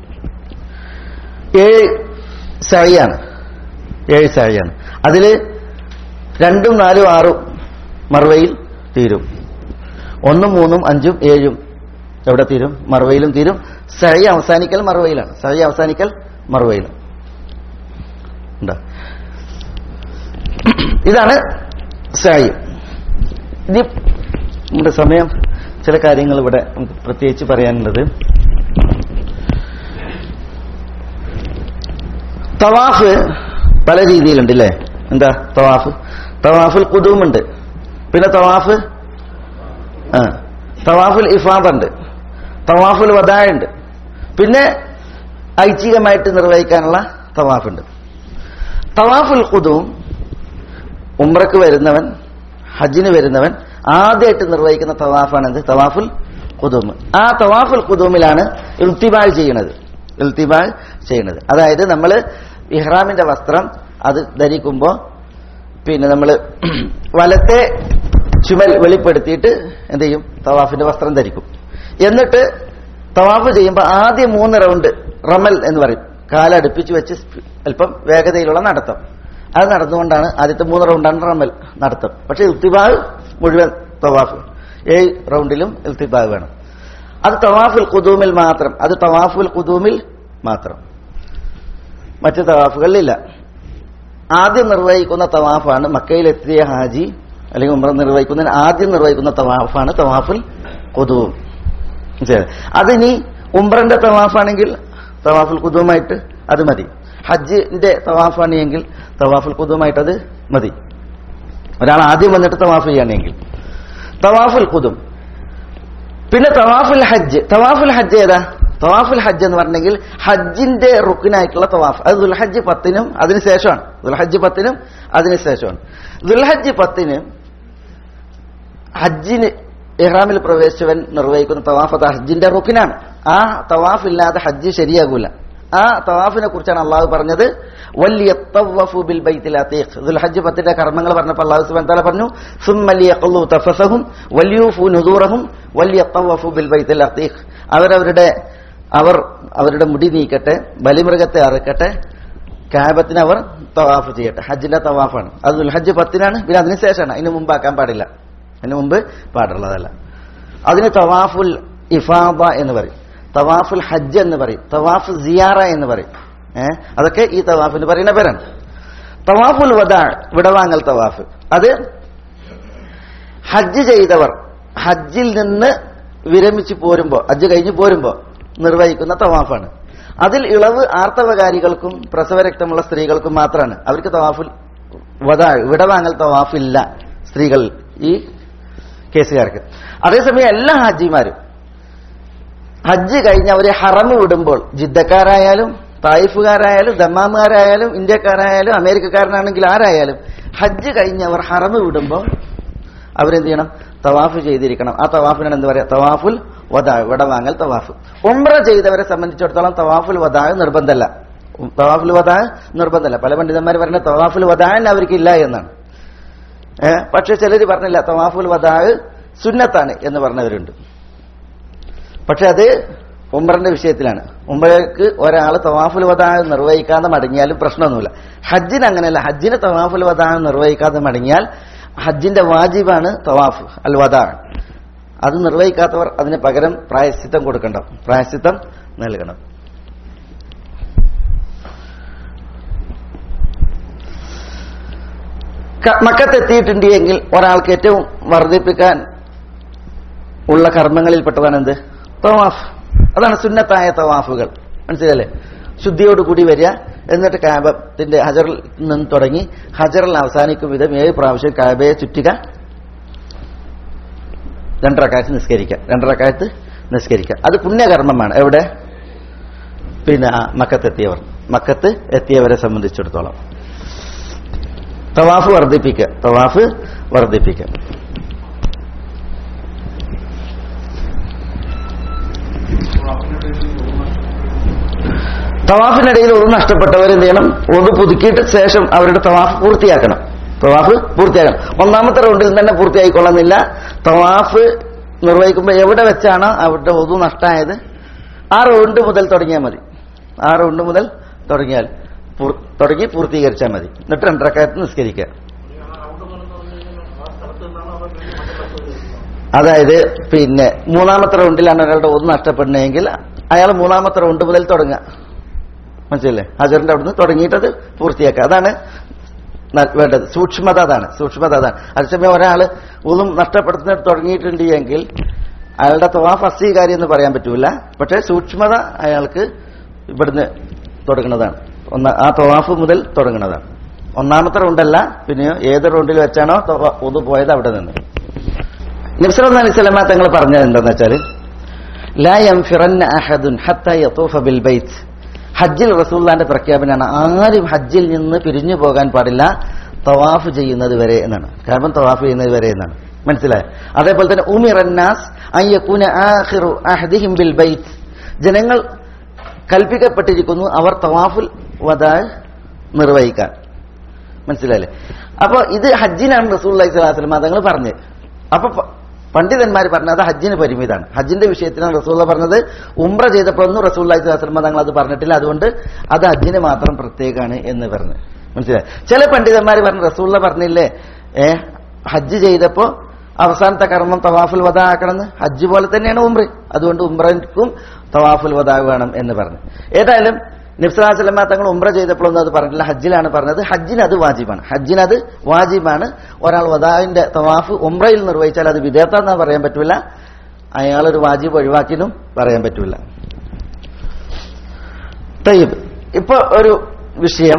ഏഴ് സായിയാണ് ഏഴ് സായിയാണ് അതിൽ രണ്ടും നാലും ആറും മറവയിൽ തീരും ഒന്നും മൂന്നും അഞ്ചും ഏഴും എവിടെ തീരും മറവയിലും തീരും സഴി അവസാനിക്കൽ മറവയിലാണ് സഴി അവസാനിക്കൽ മറവയിലും ഉണ്ടോ ഇതാണ് സായി ഇനി നമ്മുടെ സമയം ചില കാര്യങ്ങൾ ഇവിടെ നമുക്ക് പ്രത്യേകിച്ച് പറയാനുള്ളത് തവാഫ് പല രീതിയിലുണ്ട് അല്ലേ എന്താ തവാഫ് തവാഫുൽ കുതുമുണ്ട് പിന്നെ തവാഫ് ആ തവാഫുൽ ഇഫാദ് ഉണ്ട് തവാഫുൽ വദായ ഉണ്ട് പിന്നെ ഐച്ഛികമായിട്ട് നിർവഹിക്കാനുള്ള തവാഫുണ്ട് തവാഫുൽ കുതും ഉംറക്ക് വരുന്നവൻ ഹജ്ജിന് വരുന്നവൻ ആദ്യമായിട്ട് നിർവഹിക്കുന്ന തവാഫാണെന്ത് തവാഫുൽ കുതും ആ തവാഫുൽ കുതുമിലാണ് ഇൽത്തിബാൾ ചെയ്യുന്നത് ഇൽത്തിബാൾ ചെയ്യുന്നത് അതായത് നമ്മൾ ഇഹ്റാമിന്റെ വസ്ത്രം അത് ധരിക്കുമ്പോൾ പിന്നെ നമ്മൾ വലത്തെ ചുമൽ വെളിപ്പെടുത്തിയിട്ട് എന്ത് ചെയ്യും തവാഫിന്റെ വസ്ത്രം ധരിക്കും എന്നിട്ട് തവാഫ് ചെയ്യുമ്പോൾ ആദ്യം മൂന്ന് റൗണ്ട് റമൽ എന്ന് പറയും കാലടുപ്പിച്ച് വെച്ച് അല്പം വേഗതയിലുള്ള നടത്തം അത് നടന്നുകൊണ്ടാണ് ആദ്യത്തെ മൂന്ന് റൗണ്ടാണ് റമൽ നടത്തം പക്ഷെ ഇൽത്തിബാഗ് മുഴുവൻ തവാഫ് ഏഴ് റൗണ്ടിലും ഇൽത്തിബാഗ് വേണം അത് തവാഫുൽ കുതൂമിൽ മാത്രം അത് തവാഫുൽ കുതൂമിൽ മാത്രം മറ്റ് തവാഫുകളിലില്ല ആദ്യം നിർവഹിക്കുന്ന തവാഫാണ് മക്കയിലെത്തിയ ഹാജി അല്ലെങ്കിൽ ഉമ്ര നിർവഹിക്കുന്നതിന് ആദ്യം നിർവഹിക്കുന്ന തവാഫാണ് തവാഫുൽ കുതൂം മനസ്സിലായോ? അതിനി ഉംറന്റെ തവാഫാണെങ്കിൽ തവാഫുൽ കുതുമായിട്ട് അത് മതി ഹജ്ജിന്റെ തവാഫാണെങ്കിൽ തവാഫുൽ കുതുമായിട്ട് അത് മതി ഒരാൾ ആദ്യം വന്നിട്ട് തവാഫ് ചെയ്യുകയാണെങ്കിൽ തവാഫുൽ കുതും പിന്നെ തവാഫുൽ ഹജ്ജ് തവാഫുൽ ഹജ്ജ് ഏതാ തവാഫുൽ ഹജ്ജ് എന്ന് പറഞ്ഞെങ്കിൽ ഹജ്ജിന്റെ റുക്കിനായിട്ടുള്ള തവാഫ് അത് ദുൽഹജ്ജ് പത്തിനും അതിന് ശേഷമാണ് ദുൽഹജ്ജ് പത്തിനും അതിന് ശേഷമാണ് ദുൽഹജ്ജ് പത്തിന് ഹജ്ജിന് ഇഹ്റാമിൽ പ്രവേശിച്ചവൻ നിർവഹിക്കുന്ന തവാഫ് അത് ഹജ്ജിന്റെ റുക്കിനാണ് ആ തവാഫ് ഇല്ലാതെ ഹജ്ജ് ശരിയാകൂല ആ തവാഫിനെ കുറിച്ചാണ് അള്ളാഹു പറഞ്ഞത് വലിയ ബിൽ ബൈത്തിൽ അതീഖ് ദുൽഹജ്ജ് പത്തിന്റെ കർമ്മങ്ങൾ പറഞ്ഞപ്പോൾ അള്ളാഹു സുബ്ഹാനഹു വതആല പറഞ്ഞു സുമ്മ യഖ്ലു തഫസഹും വല്യൂഫു നുദൂറഹും വലിയ ബിൽ ബൈത്തിൽ അതീഖ് അവരവരുടെ അവർ അവരുടെ മുടി നീക്കട്ടെ ബലിമൃഗത്തെ അറുക്കട്ടെ കാബത്തിന് അവർ തവാഫ് ചെയ്യട്ടെ ഹജ്ജിന്റെ തവാഫാണ് അത് ദുൽഹജ്ജ് പത്തിനാണ് പിന്നെ അതിന് ശേഷമാണ് അതിന് മുമ്പാക്കാൻ പാടില്ല അതിന് മുമ്പ് പാടുള്ളതല്ല അതിന് തവാഫുൽ ഇഫാദ എന്ന് പറയും തവാഫുൽ ഹജ്ജ് എന്ന് പറയും തവാഫ് സിയാറ എന്ന് പറയും ഏഹ് അതൊക്കെ ഈ തവാഫിന് പറയുന്ന പേരാണ് തവാഫുൽ വദാ വിടവാങ്ങൽ തവാഫ് അത് ഹജ്ജ് ചെയ്തവർ ഹജ്ജിൽ നിന്ന് വിരമിച്ച് പോരുമ്പോ ഹജ്ജ് കഴിഞ്ഞ് പോരുമ്പോ നിർവഹിക്കുന്ന തവാഫാണ് അതിൽ ഇളവ് ആർത്തവകാരികൾക്കും പ്രസവരക്തമുള്ള സ്ത്രീകൾക്കും മാത്രമാണ് അവർക്ക് തവാഫുൽ വദാ വിടവാങ്ങൽ തവാഫില്ല സ്ത്രീകൾ ഈ കേസുകാർക്ക് അതേസമയം എല്ലാ ഹാജിമാരും ഹജ്ജ് കഴിഞ്ഞ് അവരെ ഹറമ് വിടുമ്പോൾ ജിദ്ദക്കാരായാലും തായിഫുകാരായാലും ദമ്മാമുകാരായാലും ഇന്ത്യക്കാരായാലും അമേരിക്കക്കാരനാണെങ്കിൽ ആരായാലും ഹജ്ജ് കഴിഞ്ഞ് അവർ ഹറമ് വിടുമ്പോൾ അവരെന്ത് ചെയ്യണം തവാഫ് ചെയ്തിരിക്കണം ആ തവാഫിനാണ് എന്ത് പറയാ തവാഫുൽ വദാ വിടവാങ്ങൽ തവാഫ് ഉംറ ചെയ്തവരെ സംബന്ധിച്ചിടത്തോളം തവാഫുൽ വദാ നിർബന്ധമല്ല ഉം, തവാഫുൽ വദാ നിർബന്ധമല്ല പല പണ്ഡിതന്മാർ പറഞ്ഞ തവാഫുൽ വദാൻ അവർക്ക് ഇല്ല എന്നാണ് ഏഹ് പക്ഷെ ചിലർ പറഞ്ഞില്ല തവാഫുൽ വദാ സുന്നത്താണ് എന്ന് പറഞ്ഞവരുണ്ട് പക്ഷെ അത് ഉംറന്റെ വിഷയത്തിലാണ് ഉംറയ്ക്ക് ഒരാൾ തവാഫുൽ വദാ നിർവഹിക്കാതെ മടങ്ങിയാലും പ്രശ്നമൊന്നുമില്ല ഹജ്ജിന് അങ്ങനെയല്ല ഹജ്ജിന് തവാഫുൽ വദാ നിർവഹിക്കാതെ മടങ്ങിയാൽ ഹജ്ജിന്റെ വാജിബാണ് തവാഫ് അൽ വദാ അത് നിർവഹിക്കാത്തവർ അതിന് പകരം പ്രായശ്ചിത്തം കൊടുക്കണ്ട പ്രായശ്ചിത്തം നൽകണം ക- മക്കത്തെത്തിയിട്ടുണ്ട് എങ്കിൽ ഒരാൾക്ക് ഏറ്റവും വർദ്ധിപ്പിക്കാൻ ഉള്ള കർമ്മങ്ങളിൽപ്പെട്ടതാണ് എന്ത് തവാഫ് അതാണ് സുന്നത്തായ തവാഫുകൾ മനസ്സിലല്ലേ ശുദ്ധിയോടുകൂടി വരിക എന്നിട്ട് കാബത്തിന്റെ ഹജറിൽ നിന്ന് തുടങ്ങി ഹജറിൽ അവസാനിക്കും വിധം ഏഴ് പ്രാവശ്യം കാബയെ ചുറ്റുക രണ്ടരക്കാലത്ത് നിസ്കരിക്കുക രണ്ടരക്കാലത്ത് നിസ്കരിക്കുക അത് പുണ്യകർമ്മമാണ് എവിടെ പിന്നെ ആ, മക്കത്തെത്തിയവർ മക്കത്ത് എത്തിയവരെ സംബന്ധിച്ചിടത്തോളം തവാഫ് വർദ്ധിപ്പിക്കുക തവാഫ് വർദ്ധിപ്പിക്കുക തവാഫിനിടയിൽ ഒന്ന് നഷ്ടപ്പെട്ടവർ എന്ത് ചെയ്യണം ഒന്ന് പുതുക്കിയിട്ട് ശേഷം അവരുടെ തവാഫ് പൂർത്തിയാക്കണം തവാഫ് പൂർത്തിയാക്കണം ഒന്നാമത്തെ റൗണ്ടിൽ തന്നെ പൂർത്തിയായിക്കൊള്ളുന്നില്ല തവാഫ് നിർവഹിക്കുമ്പോൾ എവിടെ വെച്ചാണോ അവരുടെ ഒതു നഷ്ടമായത് ആ റൗണ്ട് മുതൽ തുടങ്ങിയാൽ മതി ആ റൗണ്ട് മുതൽ തുടങ്ങിയാൽ പൂർ- തുടങ്ങി പൂർത്തീകരിച്ചാൽ മതി എന്നിട്ട് രണ്ടരക്കാലത്ത് നിസ്കരിക്കുക അതായത് പിന്നെ മൂന്നാമത്തെ റൗണ്ടിലാണ് ഒരാളുടെ ഒന്ന് നഷ്ടപ്പെടുന്നതെങ്കിൽ അയാൾ മൂന്നാമത്തെ റൗണ്ട് മുതൽ തുടങ്ങുക മനസ്സിലല്ലേ ഹജറിന്റെ അവിടുന്ന് തുടങ്ങിയിട്ട് അത് പൂർത്തിയാക്കുക അതാണ് ന- വേണ്ടത് സൂക്ഷ്മത അതാണ് സൂക്ഷ്മത അതാണ് അതേസമയം ഒരാൾ ഒന്നും നഷ്ടപ്പെടുത്തുന്നിട്ട് തുടങ്ങിയിട്ടുണ്ട് എങ്കിൽ അയാളുടെ തവാഫ് അസ്വീകാരി എന്ന് പറയാൻ പറ്റൂല പക്ഷേ സൂക്ഷ്മത അയാൾക്ക് ഇവിടുന്ന് തുടങ്ങുന്നതാണ് ഒന്ന ആ തവാഫ് മുതൽ തുടങ്ങുന്നതാണ് ഒന്നാമത്തെ റൗണ്ടല്ല പിന്നെയോ ഏത് റൗണ്ടിൽ വെച്ചാണോ തവാ- ഉതു പോയത് അവിടെ നിന്ന് നബ്സല അലൈഹി സ്വലമ തങ്ങൾ പറഞ്ഞത് എന്താന്ന് വെച്ചാല് ലാ യംഫിറന്ന അഹദുൻ ഹത്ത യതൂഫ ബിൽ ബൈത്ത് ഹജ്ജിൽ റസൂല്ലാന്റെ പ്രഖ്യാപനമാണ് ആരും ഹജ്ജിൽ നിന്ന് പിരിഞ്ഞു പോകാൻ പാടില്ല തവാഫ് ചെയ്യുന്നത് വരെ എന്നാണ് കാരണം തവാഫ് ചെയ്യുന്നത് വരെ എന്നാണ് മനസ്സിലായോ അതേപോലെ തന്നെ ഉമിറന്നാസ് അയ്യക്കൂന ആഖിറു അഹദിഹിം ബിൽ ബൈത്ത് ജനങ്ങൾ കൽപ്പിക്കപ്പെട്ടിരിക്കുന്നു അവർ തവാഫുൽ വദാ നിർവഹിക്കാൻ മനസ്സിലായില്ലേ അപ്പൊ ഇത് ഹജ്ജിനാണ് റസൂൽ അലൈഹി സ്വലാസ്ലം തങ്ങൾ പറഞ്ഞത് അപ്പൊ പ- പണ്ഡിതന്മാർ പറഞ്ഞത് അത് ഹജ്ജിന് പരിമിതമാണ് ഹജ്ജിന്റെ വിഷയത്തിലാണ് റസൂള്ള പറഞ്ഞത് ഉംറ ചെയ്തപ്പോഴൊന്നും റസൂൽ അലൈഹി സ്വലാസ്ലം തങ്ങൾ അത് പറഞ്ഞിട്ടില്ല അതുകൊണ്ട് അത് ഹജ്ജിന് മാത്രം പ്രത്യേകമാണ് എന്ന് പറഞ്ഞു മനസ്സിലായി ചില പണ്ഡിതന്മാർ പറഞ്ഞു റസൂള്ള പറഞ്ഞില്ലേ ഏ ഹജ്ജ് ചെയ്തപ്പോ അവസാനത്തെ കർമ്മം തവാഫുൽ വദ ആക്കണമെന്ന് ഹജ്ജ് പോലെ തന്നെയാണ് ഉംറ അതുകൊണ്ട് ഉംറയ്ക്കും തവാഫുൽ വദ വേണം എന്ന് പറഞ്ഞു ഏതായാലും നിഫ്സലാസ്ലമ തങ്ങൾ ഉംറ ചെയ്തപ്പോഴൊന്നും അത് പറഞ്ഞില്ല ഹജ്ജിലാണ് പറഞ്ഞത് ഹജ്ജിന് അത് വാജിബാണ് ഹജ്ജിന് അത് വാജിബാണ് ഒരാൾ വദാവിന്റെ തവാഫ് ഉംറയിൽ നിർവഹിച്ചാൽ അത് വിദേത്താന്ന് പറയാൻ പറ്റൂല അയാളൊരു വാജിബ് ഒഴിവാക്കിനും പറയാൻ പറ്റൂല തയ്യബ് ഇപ്പൊ ഒരു വിഷയം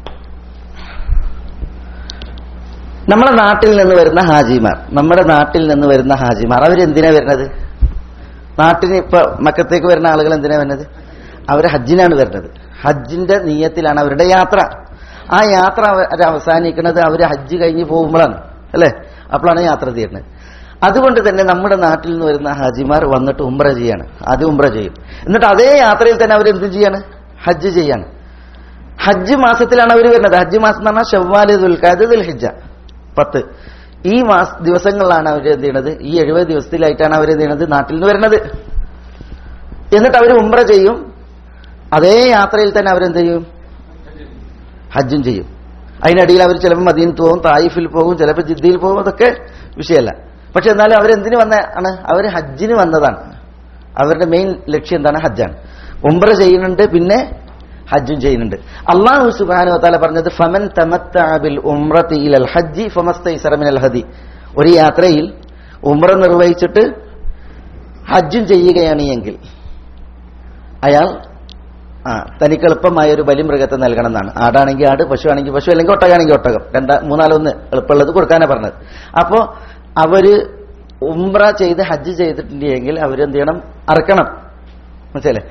നമ്മുടെ നാട്ടിൽ നിന്ന് വരുന്ന ഹാജിമാർ നമ്മുടെ നാട്ടിൽ നിന്ന് വരുന്ന ഹാജിമാർ അവരെന്തിനാ വരുന്നത് നാട്ടിന് ഇപ്പൊ മക്കത്തേക്ക് വരുന്ന ആളുകൾ എന്തിനാ വരുന്നത് അവർ ഹജ്ജിനാണ് വരുന്നത് ഹജ്ജിന്റെ നീയത്തിലാണ് അവരുടെ യാത്ര ആ യാത്ര അവർ അവസാനിക്കുന്നത് അവർ ഹജ്ജ് കഴിഞ്ഞ് പോകുമ്പോഴാണ് അല്ലേ അപ്പോഴാണ് യാത്ര തീരുന്നത് അതുകൊണ്ട് തന്നെ നമ്മുടെ നാട്ടിൽ നിന്ന് വരുന്ന ഹാജിമാർ വന്നിട്ട് ഉംറ ചെയ്യാണ് അത് ഉംറ ചെയ്യും എന്നിട്ട് അതേ യാത്രയിൽ തന്നെ അവർ എന്ത് ചെയ്യാണ് ഹജ്ജ് ചെയ്യാണ് ഹജ്ജ് മാസത്തിലാണ് അവർ വരുന്നത് ഹജ്ജ് മാസം എന്ന് പറഞ്ഞാൽ ഷവ്വാല് ദുൽഖാദ് ദുൽഹിജ പത്ത് ഈ മാസ ദിവസങ്ങളിലാണ് അവർ എന്ത് ചെയ്യണത് ഈ എഴുപത് ദിവസത്തിലായിട്ടാണ് അവർ എന്ത് ചെയ്യണത് നാട്ടിൽ നിന്ന് വരുന്നത് എന്നിട്ട് അവർ ഉംറ ചെയ്യും അതേ യാത്രയിൽ തന്നെ അവരെന്ത് ചെയ്യും ഹജ്ജും ചെയ്യും അതിനിടയിൽ അവർ ചിലപ്പോൾ മദീനത്ത് പോകും തായിഫിൽ പോകും ചിലപ്പോൾ ജിദ്ദയിൽ പോകും അതൊക്കെ വിഷയമല്ല പക്ഷെ എന്നാലും അവരെന്തിനു വന്ന ആണ് അവർ ഹജ്ജിന് വന്നതാണ് അവരുടെ മെയിൻ ലക്ഷ്യം എന്താണ് ഹജ്ജാണ് ഉംറ ചെയ്യുന്നുണ്ട് പിന്നെ ഹജ്ജും ചെയ്യുന്നുണ്ട് അള്ളാഹു സുബാനു താല പറഞ്ഞത് ഫമൻ തമത്തഅ ബിൽ ഉംറതി ഇലൽ ഹജ്ജി ഫമസ്തൈസറ മിനൽ ഹദി ഒരു യാത്രയിൽ ഉംറ നിർവഹിച്ചിട്ട് ഹജ്ജും ചെയ്യുകയാണ് എങ്കിൽ അയാൾ ആ തനിക്ക് എളുപ്പമായ ഒരു ബലിമൃഗത്തെ നൽകണം എന്നാണ് ആടാണെങ്കിൽ ആട് പശു ആണെങ്കിൽ പശു അല്ലെങ്കിൽ ഒട്ടകാണെങ്കിൽ ഒട്ടകം രണ്ടാ മൂന്നാലൊന്ന് എളുപ്പമുള്ളത് കൊടുക്കാനാ പറഞ്ഞത് അപ്പോ അവര് ഉംറ ചെയ്ത് ഹജ്ജ് ചെയ്തിട്ടുണ്ടെങ്കിൽ അവരെന്ത് ചെയ്യണം അറക്കണം മനസ്സിലെ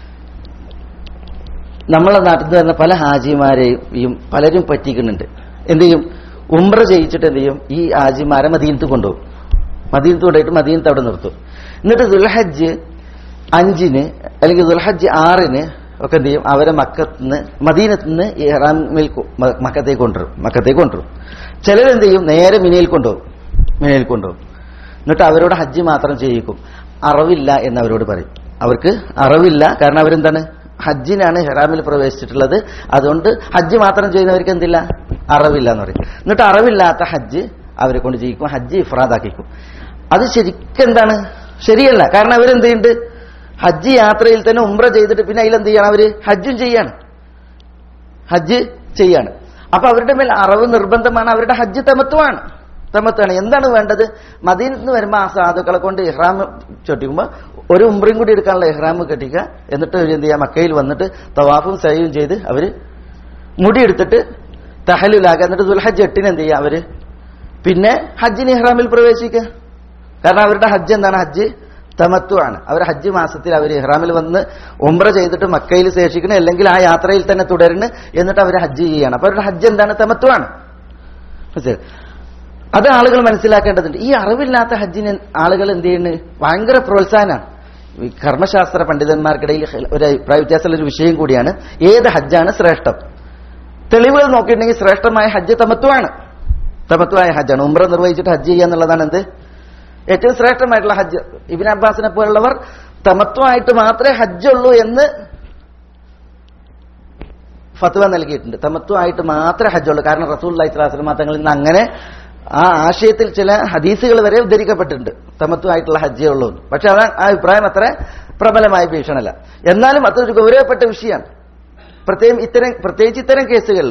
നമ്മളെ നാട്ടിൽ നിന്ന് വരുന്ന പല ഹാജിമാരെയും പലരും പറ്റിക്കുന്നുണ്ട് എന്ത് ചെയ്യും ഉംറ ചെയ്യിച്ചിട്ട് എന്ത് ചെയ്യും ഈ ഹാജിമാരെ മദീനത്ത് കൊണ്ടുപോകും മദീനത്ത് കൊണ്ടുപോയിട്ട് മദീനത്ത് അവിടെ നിർത്തും എന്നിട്ട് ദുൽഹജ്ജ് അഞ്ചിന് അല്ലെങ്കിൽ ദുൽഹജ്ജ് ആറിന് ഒക്കെ എന്ത് ചെയ്യും അവരെ മക്കത്തുനിന്ന് മദീനത്ത് നിന്ന് ഇഹ്റാമിൽ കൊ- മ- മക്കത്തേക്ക് കൊണ്ടുവരും മക്കത്തേക്ക് കൊണ്ടുവരും ചിലരെന്ത് ചെയ്യും നേരെ മിനയിൽ കൊണ്ടുപോകും മിനയിൽ കൊണ്ടുപോകും എന്നിട്ട് അവരോട് ഹജ്ജ് മാത്രം ചെയ്യിക്കും അറവില്ല എന്ന് അവരോട് പറയും അവർക്ക് അറവില്ല കാരണം അവരെന്താണ് ഹജ്ജിനാണ് ഹെറാമിൽ പ്രവേശിച്ചിട്ടുള്ളത് അതുകൊണ്ട് ഹജ്ജ് മാത്രം ചെയ്യുന്നവർക്ക് എന്തില്ല അറവില്ല എന്ന് പറയും എന്നിട്ട് അറവില്ലാത്ത ഹജ്ജ് അവരെ കൊണ്ട് ചെയ്യിക്കും ഹജ്ജ് ഇഫ്രാദാക്കിക്കും അത് ശരിക്കും എന്താണ് ശരിയല്ല കാരണം അവരെന്ത് ചെയ്യുന്നുണ്ട് ഹജ്ജ് യാത്രയിൽ തന്നെ ഉംറ ചെയ്തിട്ട് പിന്നെ അതിലെന്ത് ചെയ്യണം അവര് ഹജ്ജും ചെയ്യാണ് ഹജ്ജ് ചെയ്യാണ് അപ്പൊ അവരുടെ മേൽ അറവ് നിർബന്ധമാണ് അവരുടെ ഹജ്ജ് തമത്വമാണ് തമത്വമാണ് എന്താണ് വേണ്ടത് മദീനത്ത് നിന്ന് വരുമ്പോൾ ആ സാധുക്കളെ കൊണ്ട് ഇഹ്റാം ചൊട്ടിക്കുമ്പോൾ ഒരു ഉംറയും കൂടി എടുക്കാനുള്ള ഇഹ്റാം കെട്ടിക്കുക എന്നിട്ട് അവര് എന്ത് ചെയ്യുക മക്കയിൽ വന്നിട്ട് തവാഫും സയ്യും ചെയ്ത് അവര് മുടിയെടുത്തിട്ട് തഹലുലാക്കുക എന്നിട്ട് ദുൽഹജ്ജ് എട്ടിന് എന്ത് ചെയ്യുക അവര് പിന്നെ ഹജ്ജിന് ഇഹ്റാമിൽ പ്രവേശിക്കുക കാരണം അവരുടെ ഹജ്ജ് എന്താണ് ഹജ്ജ് തമത്വമാണ് അവർ ഹജ്ജ് മാസത്തിൽ അവർ ഇഹ്റാമിൽ വന്ന് ഉംറ ചെയ്തിട്ട് മക്കയിൽ ശേഷിക്കണം അല്ലെങ്കിൽ ആ യാത്രയിൽ തന്നെ തുടരുന്നു എന്നിട്ട് അവർ ഹജ്ജ് ചെയ്യാണ് അപ്പൊ അവരുടെ ഹജ്ജ് എന്താണ് തമത്വമാണ് മനസ്സിലായോ? അത് ആളുകൾ മനസ്സിലാക്കേണ്ടതുണ്ട് ഈ അറിവില്ലാത്ത ഹജ്ജിന് ആളുകൾ എന്ത് ചെയ്യുന്നു ഭയങ്കര പ്രോത്സാഹനമാണ് ഈ കർമ്മശാസ്ത്ര പണ്ഡിതന്മാർക്കിടയിൽ ഒരു അഭിപ്രായ വ്യത്യാസമുള്ള ഒരു വിഷയം കൂടിയാണ് ഏത് ഹജ്ജാണ് ശ്രേഷ്ഠം തെളിവുകൾ നോക്കിയിട്ടുണ്ടെങ്കിൽ ശ്രേഷ്ഠമായ ഹജ്ജ് തമത്വമാണ് തമത്വമായ ഹജ്ജാണ് ഉംറ നിർവഹിച്ചിട്ട് ഹജ്ജ് ചെയ്യുക എന്നുള്ളതാണ് എന്ത് ഏറ്റവും ശ്രേഷ്ഠമായിട്ടുള്ള ഹജ്ജ് ഇബിൻ അബ്ബാസിനെ പോലുള്ളവർ തമത്വമായിട്ട് മാത്രമേ ഹജ്ജുള്ളൂ എന്ന് ഫത്വ നൽകിയിട്ടുണ്ട് തമത്വമായിട്ട് മാത്രമേ ഹജ്ജുള്ളൂ കാരണം റസൂൽ അലൈഹി സ്വലാസ്ലം തങ്ങളിൽ നിന്ന് അങ്ങനെ ആ ആശയത്തിൽ ചില ഹദീസുകൾ വരെ ഉദ്ധരിക്കപ്പെട്ടിട്ടുണ്ട് തമത്വമായിട്ടുള്ള ഹജ്ജേ ഉള്ളൂ എന്ന്. പക്ഷെ അത് ആ അഭിപ്രായം അത്ര പ്രബലമായ ഭീഷണല്ല എന്നാലും അതൊരു ഗൗരവപ്പെട്ട വിഷയമാണ് പ്രത്യേകം ഇത്തരം പ്രത്യേകിച്ച് ഇത്തരം കേസുകളിൽ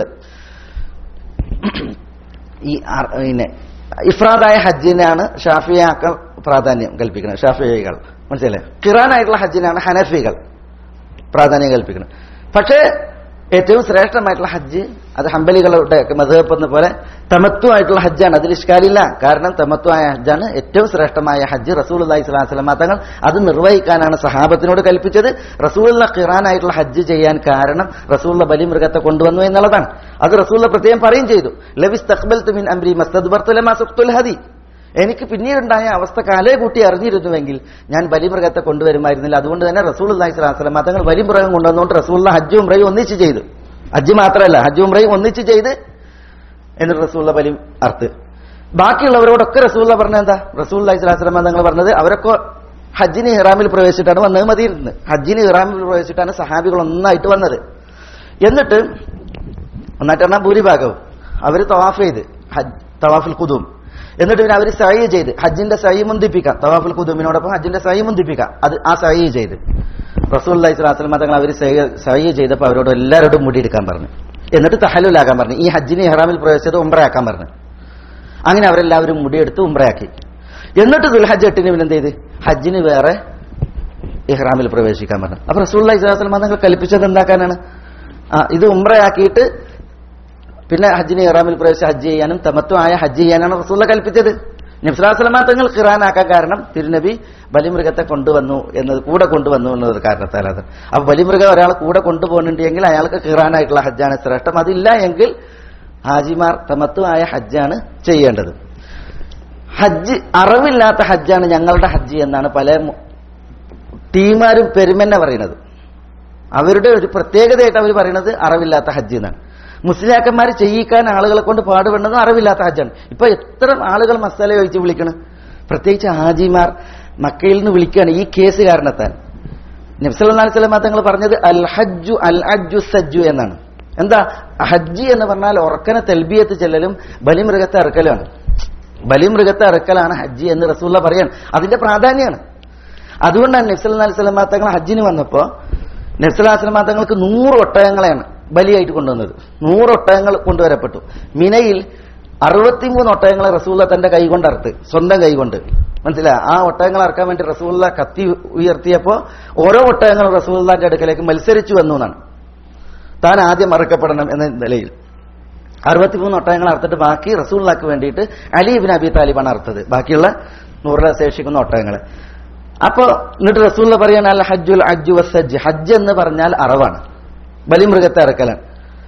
ഈ അർ- പിന്നെ ഇഫ്രാദായ ഹജ്ജിനാണ് ഷാഫിയാക്കൾ പ്രാധാന്യം കൽപ്പിക്കുന്നത് ഷാഫിയകൾ മനസ്സിലായി ഖിറാനായിട്ടുള്ള ഹജ്ജിനാണ് ഹനഫികൾ പ്രാധാന്യം കൽപ്പിക്കുന്നത് പക്ഷേ ഏറ്റവും ശ്രേഷ്ഠമായിട്ടുള്ള ഹജ്ജ് അത് ഹംബലികളുടെ മധുഹപ്പ് എന്ന പോലെ തമത്വമായിട്ടുള്ള ഹജ്ജാണ് അതിൽ ഇഷ്കാലില്ല കാരണം തമത്വമായ ഹജ്ജാണ് ഏറ്റവും ശ്രേഷ്ഠമായ ഹജ്ജ് റസൂൽ അള്ളഹി സ്വലാഹു വസ്ലം തങ്ങൾ അത് നിർവഹിക്കാനാണ് സഹാബത്തിനോട് കൽപ്പിച്ചത് റസൂലുള്ള ഖിറാനായിട്ടുള്ള ഹജ്ജ് ചെയ്യാൻ കാരണം റസൂലുള്ള ബലിമൃഗത്തെ കൊണ്ടുവന്നു എന്നുള്ളതാണ് അത് റസൂലുള്ള പ്രത്യേകം പറയും ചെയ്തു ലവിസ് തഖ്ബൽ തുമിൻ അംരി മസ്തദ്ബർത്തുൽ ഹദി എനിക്ക് പിന്നീടുണ്ടായ അവസ്ഥ കാലേ കൂട്ടി അറിഞ്ഞിരുന്നുവെങ്കിൽ ഞാൻ ബലിമൃഗത്തെ കൊണ്ടുവരുമായിരുന്നില്ല അതുകൊണ്ട് തന്നെ റസൂൽ അള്ളഹി സ്വലാസ്ലം തങ്ങൾ ബലിമൃഗം കൊണ്ടുവന്നുകൊണ്ട് റസൂള്ള ഹജ്ജും ഉംറയും ഒന്നിച്ച് ചെയ്തു ഹജ്ജ് മാത്രമല്ല ഹജ്ജും ഉംറയും ഒന്നിച്ച് ചെയ്ത് എന്നിട്ട് റസൂള്ള ബലി അർത്ത് ബാക്കിയുള്ളവരോടൊക്കെ റസൂള്ള പറഞ്ഞ എന്താ റസൂൽ അള്ളഹി സ്വലാസ്ലം തങ്ങൾ പറഞ്ഞത് അവരൊക്കെ ഹജ്ജിന് ഇറാമിൽ പ്രവേശിച്ചിട്ടാണ് വന്നത് മതിയിരുന്നത് ഹജ്ജിന് ഇറാമിൽ പ്രവേശിച്ചിട്ടാണ് സഹാബികൾ ഒന്നായിട്ട് വന്നത് എന്നിട്ട് ഒന്നായിട്ട് പറഞ്ഞാൽ ഭൂരിഭാഗവും അവർ തവാഫ് ചെയ്ത് ഹജ്ജ് തവാഫുൽ കുതും എന്നിട്ട് പിന്നെ അവർ സൈ ചെയ്ത് ഹജ്ജിന്റെ സൈ മുന്തിപ്പിക്കാം തവാഫുൽ കുതുമിനോടൊപ്പം ഹജ്ജിന്റെ സൈ മുന്തിപ്പിക്കാം അത് ആ സൈ ചെയ്ത് റസൂൽ അലൈഹി സ്വലാസ്ലം തങ്ങൾ അവർ സൈ ചെയ്തപ്പോൾ അവരോട് എല്ലാവരോടും മുടിയെടുക്കാൻ പറഞ്ഞു എന്നിട്ട് തഹലുലാക്കാൻ പറഞ്ഞു ഈ ഹജ്ജിന് ഇഹ്റാമിൽ പ്രവേശിച്ചത് ഉംറയാക്കാൻ പറഞ്ഞു അങ്ങനെ അവരെല്ലാവരും മുടിയെടുത്ത് ഉംറയാക്കി എന്നിട്ട് ദുൽഹജ്ജ് എട്ടിന് പിന്നെ എന്ത് ചെയ്ത് ഹജ്ജിന് വേറെ ഇഹ്റാമിൽ പ്രവേശിക്കാൻ പറഞ്ഞു അപ്പൊ റസൂൽ അലൈഹി സ്വലാസ്ലം തങ്ങൾ കൽപ്പിച്ചത് എന്താക്കാനാണ് ആ ഇത് ഉംറയാക്കിയിട്ട് പിന്നെ ഹജ്ജിന് ഇറാമിൽ പ്രവേശിച്ച് ഹജ്ജ് ചെയ്യാനും തമത്വമായ ഹജ്ജ് ചെയ്യാനാണ് റസൂള്ള കൽപ്പിച്ചത് നബ്സുലാസ്ലമ തങ്ങൾ ഖിറാനാക്കാൻ കാരണം തിരുനബി ബലിമൃഗത്തെ കൊണ്ടുവന്നു എന്നത് കൂടെ കൊണ്ടുവന്നു എന്നത് കാരണത്താൽ അത് അപ്പൊ ബലിമൃഗം ഒരാൾ കൂടെ കൊണ്ടുപോകുന്നുണ്ടെങ്കിൽ അയാൾക്ക് ഖിറാനായിട്ടുള്ള ഹജ്ജാണ് ശ്രേഷ്ഠം അതില്ല എങ്കിൽ ഹാജിമാർ തമത്വമായ ഹജ്ജാണ് ചെയ്യേണ്ടത് ഹജ്ജ് അറിവില്ലാത്ത ഹജ്ജാണ് ഞങ്ങളുടെ ഹജ്ജ് എന്നാണ് പല മു- ടീമാരും പെരുമെന്നെ പറയുന്നത് അവരുടെ ഒരു പ്രത്യേകതയായിട്ട് അവർ പറയുന്നത് അറിവില്ലാത്ത ഹജ്ജ് എന്നാണ് മുസ്ലിയാക്കന്മാർ ചെയ്യിക്കാൻ ആളുകളെ കൊണ്ട് പാടുപെടുന്നത് അറിവില്ലാത്ത ഹജ്ജാണ് ഇപ്പൊ എത്ര ആളുകൾ മസാല ചോദിച്ച് വിളിക്കണം പ്രത്യേകിച്ച് ഹാജിമാർ മക്കയിൽ നിന്ന് വിളിക്കുകയാണ് ഈ കേസ് കാരണത്താൽ നബ്സല്ലാ സ്വലമ തങ്ങൾ പറഞ്ഞത് അൽ ഹജ്ജു അൽ അജ്ജു സജ്ജു എന്നാണ് എന്താ ഹജ്ജ് എന്ന് പറഞ്ഞാൽ ഉറക്കനെ തെൽബിയത്ത് ചെല്ലലും ബലിമൃഗത്തെ ഇറക്കലാണ് ബലിമൃഗത്തെ ഇറക്കലാണ് ഹജ്ജ് എന്ന് റസൂള്ള പറയാണ് അതിന്റെ പ്രാധാന്യമാണ് അതുകൊണ്ടാണ് നബ്സല്ലാ സ്വലമ തങ്ങൾ ഹജ്ജിന് വന്നപ്പോ നബ്സല്ലാ സ്വലമ തങ്ങൾക്ക് നൂറ് ഒട്ടകങ്ങളെയാണ് ബലിയായിട്ട് കൊണ്ടുവന്നത് നൂറ് ഒട്ടകങ്ങൾ കൊണ്ടുവരപ്പെട്ടു മിനയിൽ അറുപത്തിമൂന്ന് ഒട്ടകങ്ങളെ റസൂള്ള തന്റെ കൈകൊണ്ട് അറുത്ത് സ്വന്തം കൈകൊണ്ട് മനസ്സിലായി ആ ഒട്ടകങ്ങൾ ഇറക്കാൻ വേണ്ടി റസൂള്ള കത്തി ഉയർത്തിയപ്പോ ഓരോ ഒട്ടകങ്ങളും റസൂള്ളാന്റെ അടുക്കലേക്ക് മത്സരിച്ചു വന്നു എന്നാണ് താൻ ആദ്യം മറക്കപ്പെടണം എന്ന നിലയിൽ അറുപത്തിമൂന്ന് ഒട്ടകങ്ങൾ അറുത്തിട്ട് ബാക്കി റസൂള്ളാക്ക് വേണ്ടിയിട്ട് അലീബിൻ അബി താലിബാണ് അറുത്തത് ബാക്കിയുള്ള നൂറിലെ ശേഷിക്കുന്ന ഒട്ടകങ്ങൾ അപ്പോ എന്നിട്ട് റസൂള്ള പറയാണ് അൽ ഹജ്ജുൽ അജ്ജു വസ്സജ്ജ് ഹജ്ജ് എന്ന് പറഞ്ഞാൽ അറവാണ് ബലിമൃഗത്തെ ഇറക്കലാണ്